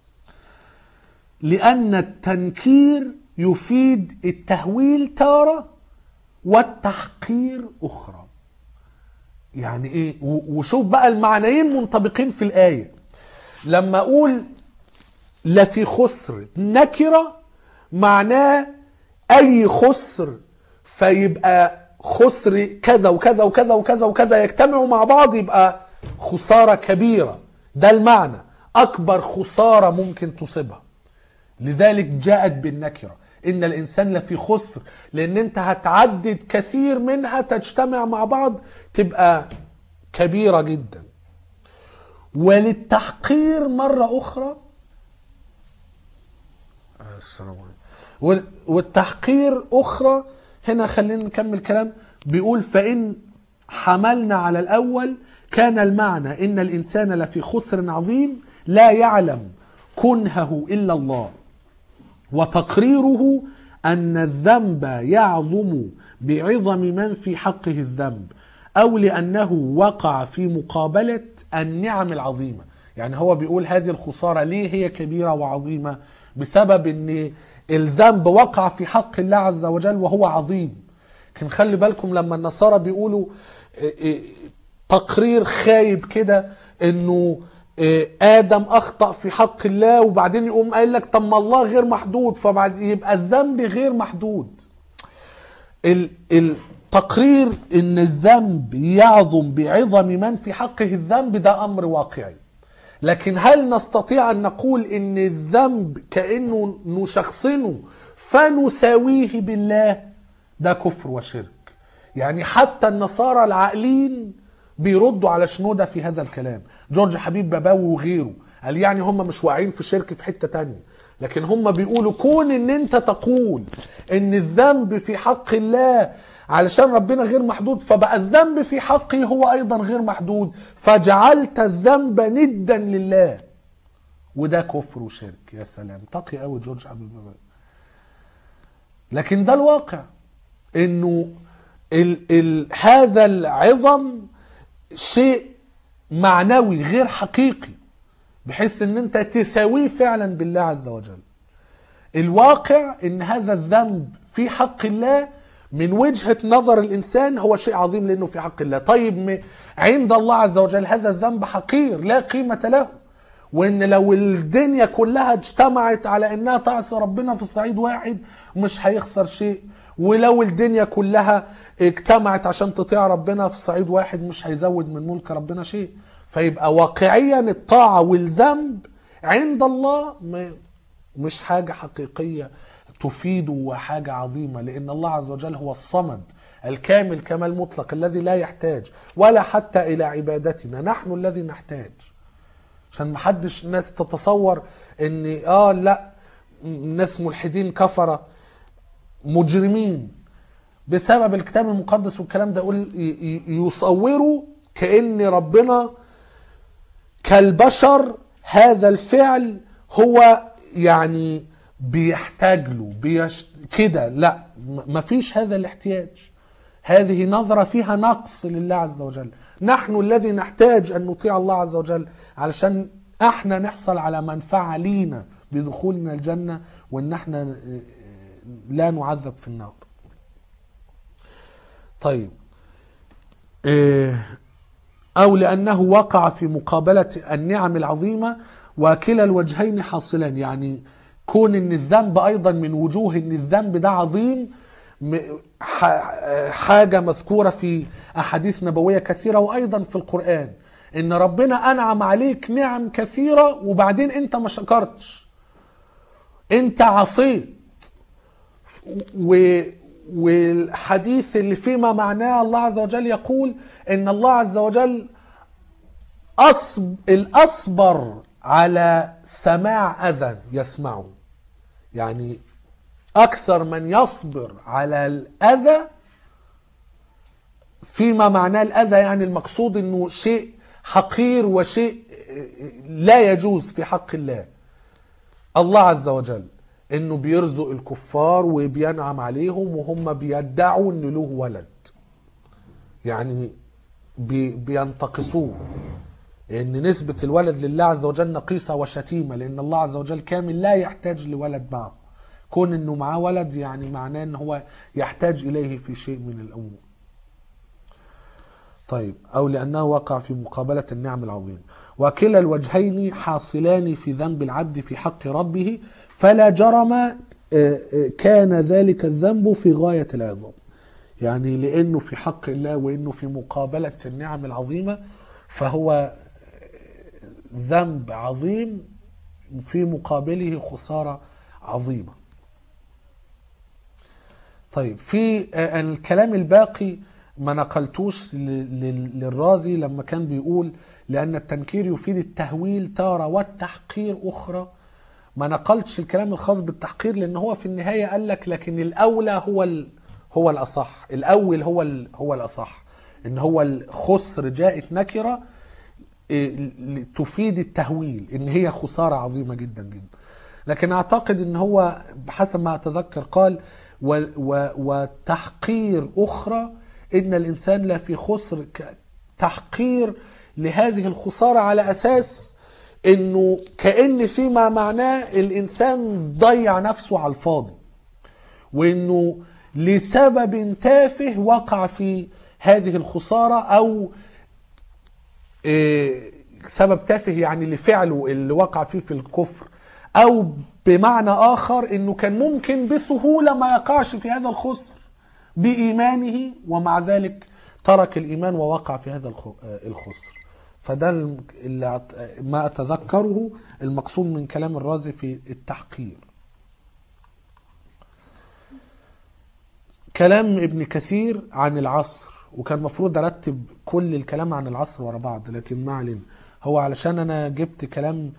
لأن التنكير يفيد التهويل تارة والتحقير أخرى يعني إيه و- وشوف بقى المعنيين منطبقين في الآية لما أقول لفي خسر نكرة معناه أي خسر فيبقى خسر كذا وكذا وكذا وكذا وكذا يجتمعوا مع بعض يبقى خسارة كبيرة ده المعنى أكبر خسارة ممكن تصيبها لذلك جاءت بالنكرة إن الإنسان لفي خسر لأن أنت هتعدد كثير منها تجتمع مع بعض تبقى كبيرة جدا وللتحقير مرة أخرى السلام عليكم وال- والتحقير أخرى هنا خلينا نكمل كلام بيقول فإن حملنا على الأول كان المعنى إن الإنسان لفي خسر عظيم لا يعلم كنهه إلا الله وتقريره أن الذنب يعظم بعظم من في حقه الذنب أو لأنه وقع في مقابلة النعم العظيمة يعني هو بيقول هذه الخسارة ليه هي كبيرة وعظيمة بسبب أن الذنب وقع في حق الله عز وجل وهو عظيم لكن خلي بالكم لما النصارى بيقولوا إيه إيه تقرير خايب كده انه إيه ادم اخطا في حق الله وبعدين يقوم قايل لك طب ما الله غير محدود فبعد يبقى الذنب غير محدود ال- التقرير ان الذنب يعظم بعظم من في حقه الذنب ده امر واقعي لكن هل نستطيع ان نقول ان الذنب كانه نشخصنه فنساويه بالله ده كفر وشرك يعني حتى النصارى العاقلين بيردوا على شنودة في هذا الكلام جورج حبيب باباوي وغيره قال يعني هم مش واعيين في شرك في حتة تانية لكن هم بيقولوا كون ان انت تقول ان الذنب في حق الله علشان ربنا غير محدود فبقى الذنب في حقي هو ايضا غير محدود فجعلت الذنب ندا لله وده كفر وشرك يا سلام تقي قوي جورج حبيب باباوي لكن ده الواقع انه ال ال هذا العظم شيء معنوي غير حقيقي بحيث ان انت تساويه فعلا بالله عز وجل الواقع ان هذا الذنب في حق الله من وجهة نظر الإنسان هو شيء عظيم لأنه في حق الله طيب م- عند الله عز وجل هذا الذنب حقير لا قيمة له وان لو الدنيا كلها اجتمعت على انها تعصي ربنا في صعيد واحد مش هيخسر شيء ولو الدنيا كلها اجتمعت عشان تطيع ربنا في صعيد واحد مش هيزود من ملك ربنا شيء فيبقى واقعيا الطاعة والذنب عند الله ما- مش حاجة حقيقية تفيده وحاجة عظيمة لأن الله عز وجل هو الصمد الكامل كمال مطلق الذي لا يحتاج ولا حتى إلى عبادتنا نحن الذي نحتاج عشان محدش ناس تتصور ان اه لا ناس ملحدين كفرة مجرمين بسبب الكتاب المقدس والكلام ده يقول ي- ي- يصوروا كأن ربنا كالبشر هذا الفعل هو يعني بيحتاج له بيش... كده لا م- مفيش هذا الاحتياج هذه نظرة فيها نقص لله عز وجل نحن الذي نحتاج أن نطيع الله عز وجل علشان احنا نحصل على منفعة لينا بدخولنا الجنة وان احنا آه، لا نعذب في النار طيب آه، أو لأنه وقع في مقابلة النعم العظيمة وكلا الوجهين حاصلان يعني كون ان الذنب ايضا من وجوه ان الذنب ده عظيم م- ح- حاجة مذكورة في أحاديث نبوية كثيرة وأيضا في القرآن إن ربنا أنعم عليك نعم كثيرة وبعدين أنت ما شكرتش أنت عصيت و... والحديث اللي فيما معناه الله عز وجل يقول ان الله عز وجل أصب الأصبر على سماع أذى يسمعه يعني أكثر من يصبر على الأذى فيما معناه الأذى يعني المقصود أنه شيء حقير وشيء لا يجوز في حق الله الله عز وجل انه بيرزق الكفار وبينعم عليهم وهم بيدعوا ان له ولد يعني بي بينتقصوه ان نسبة الولد لله عز وجل نقيصة وشتيمة لان الله عز وجل كامل لا يحتاج لولد معه كون انه معاه ولد يعني معناه ان هو يحتاج اليه في شيء من الامور طيب او لانه وقع في مقابلة النعم العظيم وكلا الوجهين حاصلان في ذنب العبد في حق ربه فلا جرم آه، آه، كان ذلك الذنب في غاية العظام يعني لأنه في حق الله وأنه في مقابلة النعم العظيمة فهو ذنب عظيم في مقابله خسارة عظيمة طيب في آه، الكلام الباقي ما نقلتوش ل- ل- للرازي لما كان بيقول لأن التنكير يفيد التهويل تارة والتحقير أخرى ما نقلتش الكلام الخاص بالتحقير لأن هو في النهاية قال لك لكن الأولى هو ال... هو الأصح الأول هو ال... هو الأصح إن هو الخسر جاءت نكرة إيه، ل- تفيد التهويل ان هي خساره عظيمه جدا جدا لكن اعتقد ان هو بحسب ما اتذكر قال و و وتحقير اخرى ان الانسان لا في خسر ك- تحقير لهذه الخساره على اساس انه كان فيما معناه الانسان ضيع نفسه على الفاضي وانه لسبب تافه وقع في هذه الخساره او إيه، سبب تافه يعني لفعله اللي وقع فيه في الكفر او بمعنى اخر انه كان ممكن بسهوله ما يقعش في هذا الخسر بايمانه ومع ذلك ترك الايمان ووقع في هذا الخ- آه، الخسر فده الم- اللي أت- ما اتذكره المقصود من كلام الرازي في التحقير كلام ابن كثير عن العصر وكان المفروض ارتب كل الكلام عن العصر ورا بعض لكن ما علينا هو علشان انا جبت كلام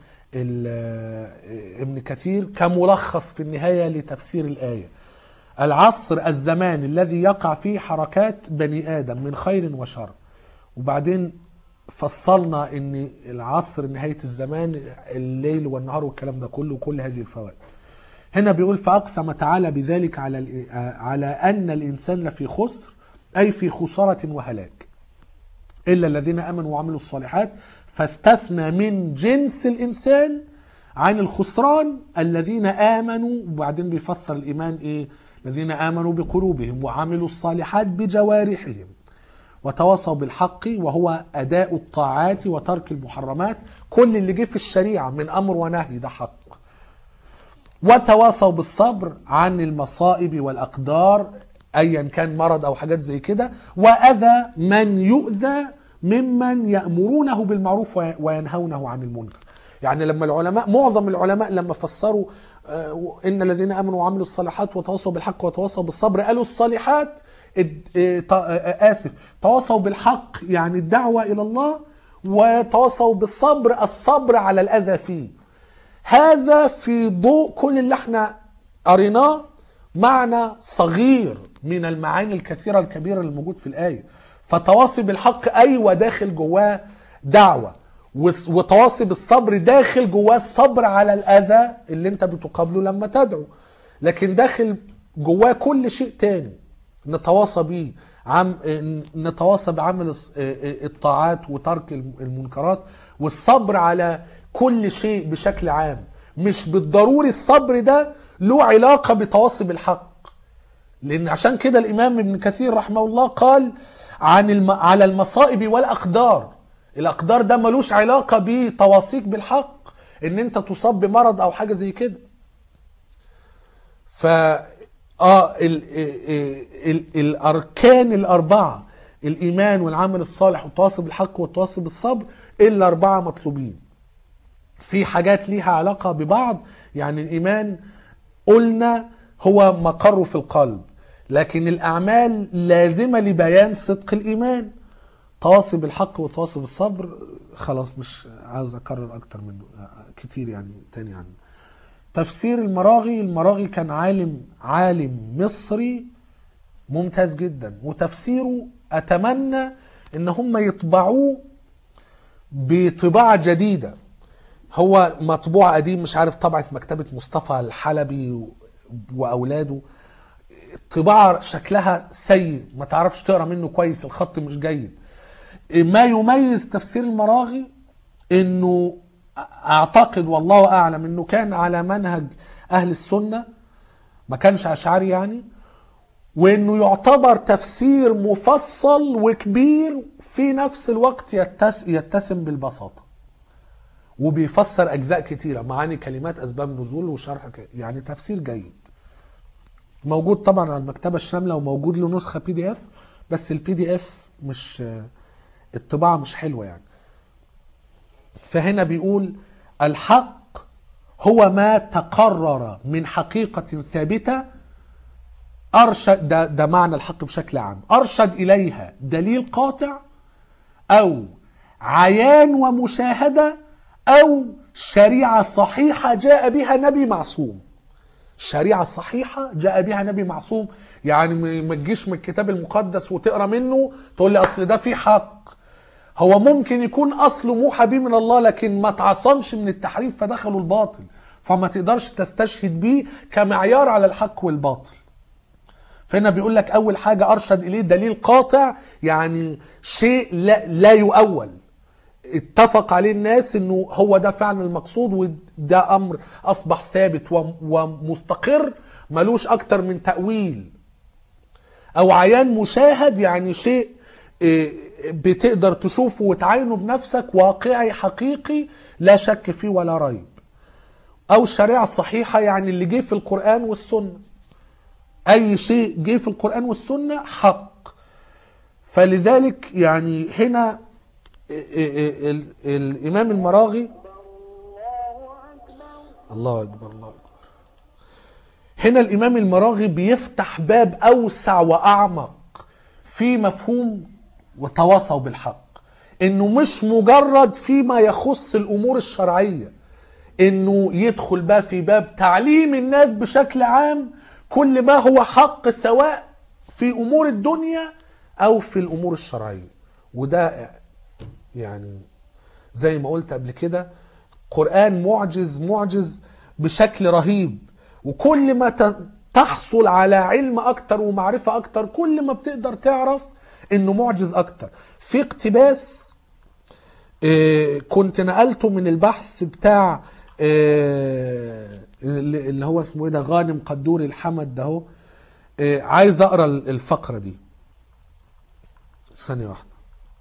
ال- ابن كثير كملخص في النهايه لتفسير الايه العصر الزمان الذي يقع فيه حركات بني ادم من خير وشر وبعدين فصلنا ان العصر نهايه الزمان الليل والنهار والكلام ده كله وكل هذه الفوائد هنا بيقول فأقسم تعالى بذلك على الإ- على أن الإنسان لفي خسر أي في خسارة وهلاك إلا الذين آمنوا وعملوا الصالحات فاستثنى من جنس الإنسان عن الخسران الذين آمنوا وبعدين بيفسر الإيمان إيه الذين آمنوا بقلوبهم وعملوا الصالحات بجوارحهم وتواصوا بالحق وهو أداء الطاعات وترك المحرمات كل اللي جه في الشريعة من أمر ونهي ده حق وتواصوا بالصبر عن المصائب والأقدار أيا كان مرض أو حاجات زي كده وأذى من يؤذى ممن يأمرونه بالمعروف وي- وينهونه عن المنكر يعني لما العلماء معظم العلماء لما فسروا آه، إن الذين آمنوا وعملوا الصالحات وتواصوا بالحق وتواصوا بالصبر قالوا الصالحات اد- آه، ت- آه، آسف تواصوا بالحق يعني الدعوة إلى الله وتواصوا بالصبر الصبر على الأذى فيه هذا في ضوء كل اللي احنا قريناه معنى صغير من المعاني الكثيرة الكبيرة اللي موجود في الآية فتواصي بالحق أيوة داخل جواه دعوة وس- وتواصي بالصبر داخل جواه الصبر على الأذى اللي انت بتقابله لما تدعو لكن داخل جواه كل شيء تاني نتواصى بيه عم نتواصى بعمل الص- الطاعات وترك المنكرات والصبر على كل شيء بشكل عام مش بالضروري الصبر ده له علاقة بتواصي بالحق لأن عشان كده الإمام ابن كثير رحمه الله قال عن الم... على المصائب والأقدار الأقدار ده ملوش علاقة بتواصيك بالحق إن أنت تصاب بمرض أو حاجة زي كده ف اه ال... ال... ال... الاركان الاربعه الايمان والعمل الصالح والتواصي بالحق والتواصي بالصبر الاربعه مطلوبين في حاجات ليها علاقه ببعض يعني الايمان قلنا هو مقره في القلب لكن الأعمال لازمة لبيان صدق الإيمان تواصي بالحق وتواصي بالصبر خلاص مش عاوز أكرر أكتر منه كتير يعني تاني عنه تفسير المراغي المراغي كان عالم عالم مصري ممتاز جدا وتفسيره أتمنى إن هم يطبعوه بطباعة جديدة هو مطبوع قديم مش عارف طبعة مكتبة مصطفى الحلبي و- وأولاده طباعة شكلها سيء ما تعرفش تقرا منه كويس الخط مش جيد ما يميز تفسير المراغي انه اعتقد والله اعلم انه كان على منهج اهل السنه ما كانش اشعري يعني وانه يعتبر تفسير مفصل وكبير في نفس الوقت يتس يتسم بالبساطه وبيفسر اجزاء كتيره معاني كلمات اسباب نزول وشرح ك- يعني تفسير جيد موجود طبعا على المكتبه الشامله وموجود له نسخه بي دي اف بس البي دي اف مش الطباعه مش حلوه يعني فهنا بيقول الحق هو ما تقرر من حقيقه ثابته ارشد ده, ده معنى الحق بشكل عام ارشد اليها دليل قاطع او عيان ومشاهده او شريعه صحيحه جاء بها نبي معصوم شريعة صحيحة جاء بها نبي معصوم يعني م- ما تجيش من الكتاب المقدس وتقرا منه تقول لي اصل ده فيه حق هو ممكن يكون اصله موحى به من الله لكن ما تعصمش من التحريف فدخلوا الباطل فما تقدرش تستشهد بيه كمعيار على الحق والباطل فهنا بيقول لك اول حاجه ارشد اليه دليل قاطع يعني شيء لا, لا يؤول اتفق عليه الناس انه هو ده فعلا المقصود وده امر اصبح ثابت وم- ومستقر ملوش اكتر من تاويل او عيان مشاهد يعني شيء إيه، بتقدر تشوفه وتعاينه بنفسك واقعي حقيقي لا شك فيه ولا ريب او الشريعه الصحيحه يعني اللي جه في القران والسنه اي شيء جه في القران والسنه حق فلذلك يعني هنا ال- ال- الامام المراغي الله اكبر الله اكبر هنا الامام المراغي بيفتح باب اوسع واعمق في مفهوم وتواصوا بالحق انه مش مجرد فيما يخص الامور الشرعيه انه يدخل بقى في باب تعليم الناس بشكل عام كل ما هو حق سواء في امور الدنيا او في الامور الشرعيه وده يعني زي ما قلت قبل كده قرآن معجز معجز بشكل رهيب وكل ما ت- تحصل على علم اكتر ومعرفة اكتر كل ما بتقدر تعرف انه معجز اكتر في اقتباس آه، كنت نقلته من البحث بتاع آه، اللي اللي هو اسمه ايه ده غانم قدور الحمد ده هو آه، عايز اقرا الفقره دي ثانيه واحده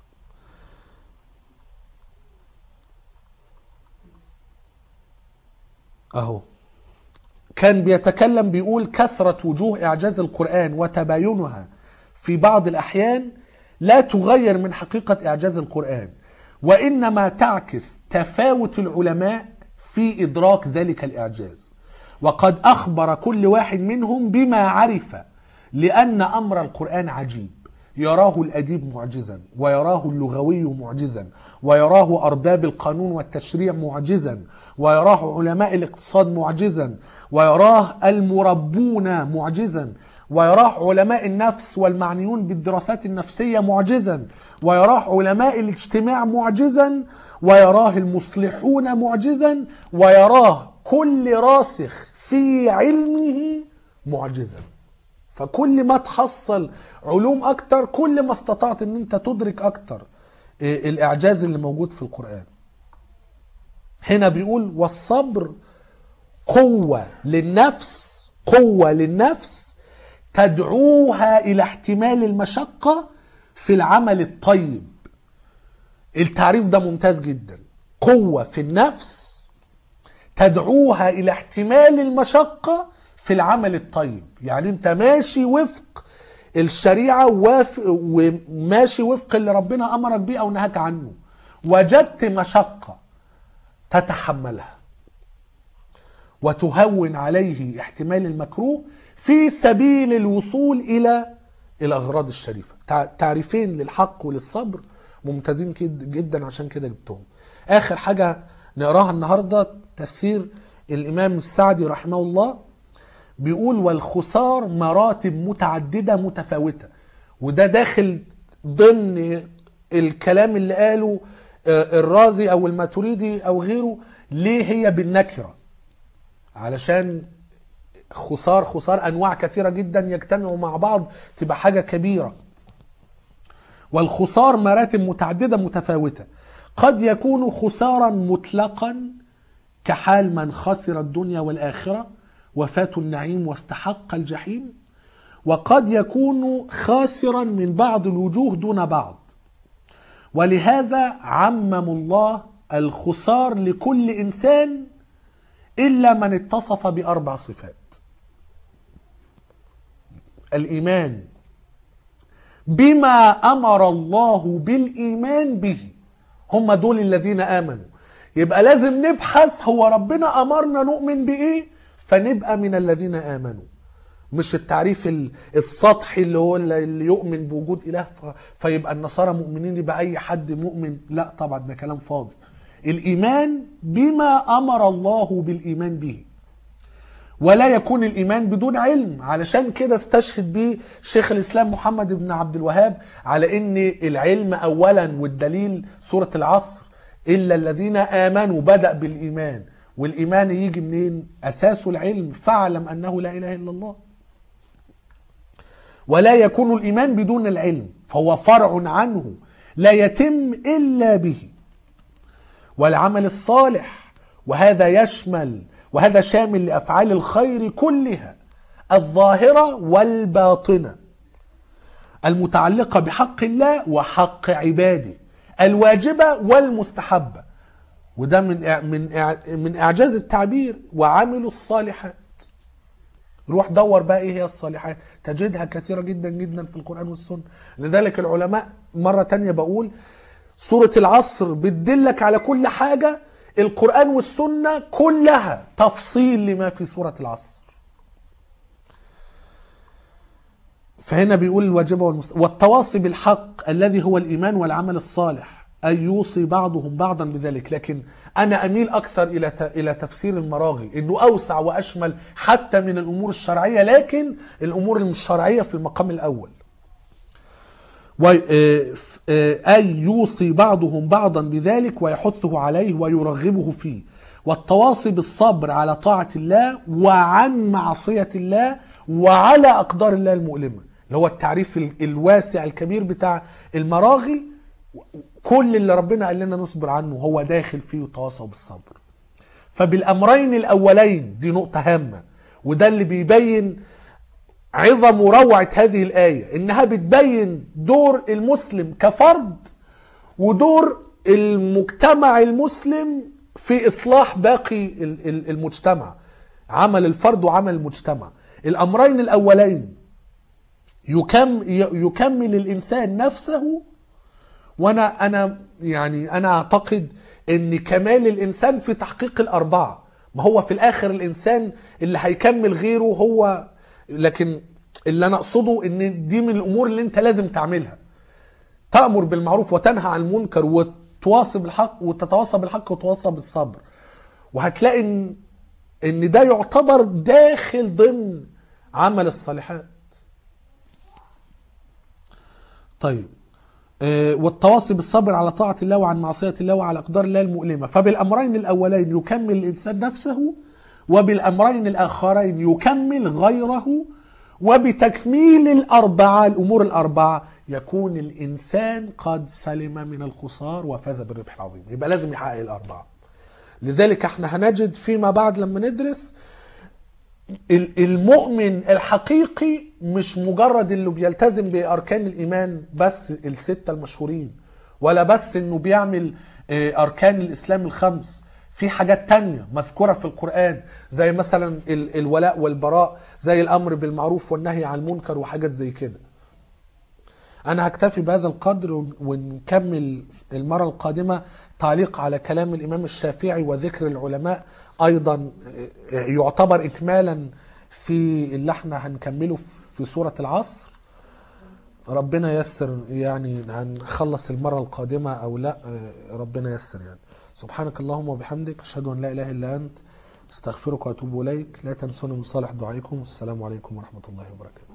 اهو كان بيتكلم بيقول كثرة وجوه إعجاز القرآن وتباينها في بعض الأحيان لا تغير من حقيقة إعجاز القرآن وإنما تعكس تفاوت العلماء في إدراك ذلك الإعجاز وقد أخبر كل واحد منهم بما عرف لأن أمر القرآن عجيب يراه الأديب معجزا ويراه اللغوي معجزا ويراه أرباب القانون والتشريع معجزا ويراه علماء الاقتصاد معجزا ويراه المربون معجزا ويراه علماء النفس والمعنيون بالدراسات النفسية معجزا ويراه علماء الاجتماع معجزا ويراه المصلحون معجزا ويراه كل راسخ في علمه معجزا فكل ما تحصل علوم اكتر كل ما استطعت ان انت تدرك اكتر إيه الاعجاز اللي موجود في القرآن هنا بيقول والصبر قوة للنفس قوة للنفس تدعوها إلى احتمال المشقة في العمل الطيب التعريف ده ممتاز جدا قوة في النفس تدعوها إلى احتمال المشقة في العمل الطيب يعني انت ماشي وفق الشريعة وافق وماشي وفق اللي ربنا أمرك بيه أو نهاك عنه وجدت مشقة تتحملها وتهون عليه احتمال المكروه في سبيل الوصول الى الاغراض الشريفه تع- تعريفين للحق وللصبر ممتازين كد- جدا عشان كده جبتهم اخر حاجه نقراها النهارده تفسير الامام السعدي رحمه الله بيقول والخسار مراتب متعدده متفاوته وده داخل ضمن الكلام اللي قاله آه، الرازي او الماتريدي او غيره ليه هي بالنكره علشان خسار خسار انواع كثيره جدا يجتمعوا مع بعض تبقى حاجه كبيره والخسار مراتب متعدده متفاوته قد يكون خسارا مطلقا كحال من خسر الدنيا والاخره وفاة النعيم واستحق الجحيم وقد يكون خاسرا من بعض الوجوه دون بعض ولهذا عمم الله الخسار لكل انسان الا من اتصف باربع صفات الايمان بما امر الله بالايمان به هم دول الذين امنوا يبقى لازم نبحث هو ربنا امرنا نؤمن بايه فنبقى من الذين امنوا مش التعريف ال- السطحي اللي هو اللي يؤمن بوجود اله ف- فيبقى النصارى مؤمنين يبقى اي حد مؤمن لا طبعا ده كلام فاضي الايمان بما امر الله بالايمان به ولا يكون الايمان بدون علم علشان كده استشهد به شيخ الاسلام محمد بن عبد الوهاب على ان العلم اولا والدليل سوره العصر الا الذين امنوا بدا بالايمان والايمان يجي منين اساسه العلم فاعلم انه لا اله الا الله ولا يكون الايمان بدون العلم فهو فرع عنه لا يتم الا به والعمل الصالح وهذا يشمل وهذا شامل لافعال الخير كلها الظاهره والباطنه المتعلقه بحق الله وحق عباده الواجبه والمستحبه وده من إع- من إع- من اعجاز التعبير وعملوا الصالحات روح دور بقى ايه هي الصالحات تجدها كثيرة جدا جدا في القرآن والسنة لذلك العلماء مرة تانية بقول سورة العصر بتدلك على كل حاجة القرآن والسنة كلها تفصيل لما في سورة العصر فهنا بيقول الواجب والمست... والتواصي بالحق الذي هو الإيمان والعمل الصالح أن يوصي بعضهم بعضا بذلك لكن أنا أميل أكثر إلى ت... إلى تفسير المراغي إنه أوسع وأشمل حتى من الأمور الشرعية لكن الأمور المش شرعية في المقام الأول و- آه، ف- آه، أن يوصي بعضهم بعضا بذلك ويحثه عليه ويرغبه فيه والتواصي بالصبر على طاعة الله وعن معصية الله وعلى أقدار الله المؤلمة اللي هو التعريف ال- الواسع الكبير بتاع المراغي كل اللي ربنا قال لنا نصبر عنه هو داخل فيه وتواصوا بالصبر فبالأمرين الأولين دي نقطة هامة وده اللي بيبين عظم وروعة هذه الآية إنها بتبين دور المسلم كفرد ودور المجتمع المسلم في إصلاح باقي ال- ال- المجتمع عمل الفرد وعمل المجتمع الأمرين الأولين يكم ي- يكمل الإنسان نفسه وانا انا يعني انا اعتقد ان كمال الانسان في تحقيق الاربعه ما هو في الاخر الانسان اللي هيكمل غيره هو لكن اللي انا اقصده ان دي من الامور اللي انت لازم تعملها تامر بالمعروف وتنهى عن المنكر وتواصي بالحق وتتواصى بالحق وتواصى بالصبر وهتلاقي ان ان ده يعتبر داخل ضمن عمل الصالحات طيب آه، والتواصي بالصبر على طاعة الله وعن معصية الله وعلى أقدار الله المؤلمة فبالأمرين الأولين يكمل الإنسان نفسه وبالأمرين الآخرين يكمل غيره وبتكميل الأربعة الأمور الأربعة يكون الإنسان قد سلم من الخسار وفاز بالربح العظيم يبقى لازم يحقق الأربعة لذلك احنا هنجد فيما بعد لما ندرس ال- المؤمن الحقيقي مش مجرد اللي بيلتزم بأركان الإيمان بس الستة المشهورين ولا بس إنه بيعمل آه، أركان الإسلام الخمس في حاجات تانية مذكورة في القرآن زي مثلا ال- الولاء والبراء زي الأمر بالمعروف والنهي عن المنكر وحاجات زي كده أنا هكتفي بهذا القدر ون- ونكمل المرة القادمة تعليق على كلام الإمام الشافعي وذكر العلماء أيضا آه، يعتبر إكمالا في اللي احنا هنكمله في سورة العصر ربنا يسر يعني هنخلص المرة القادمة أو لا آه، ربنا يسر يعني سبحانك اللهم وبحمدك أشهد أن لا إله إلا أنت استغفرك وأتوب إليك لا تنسوني من صالح دعائكم والسلام عليكم ورحمة الله وبركاته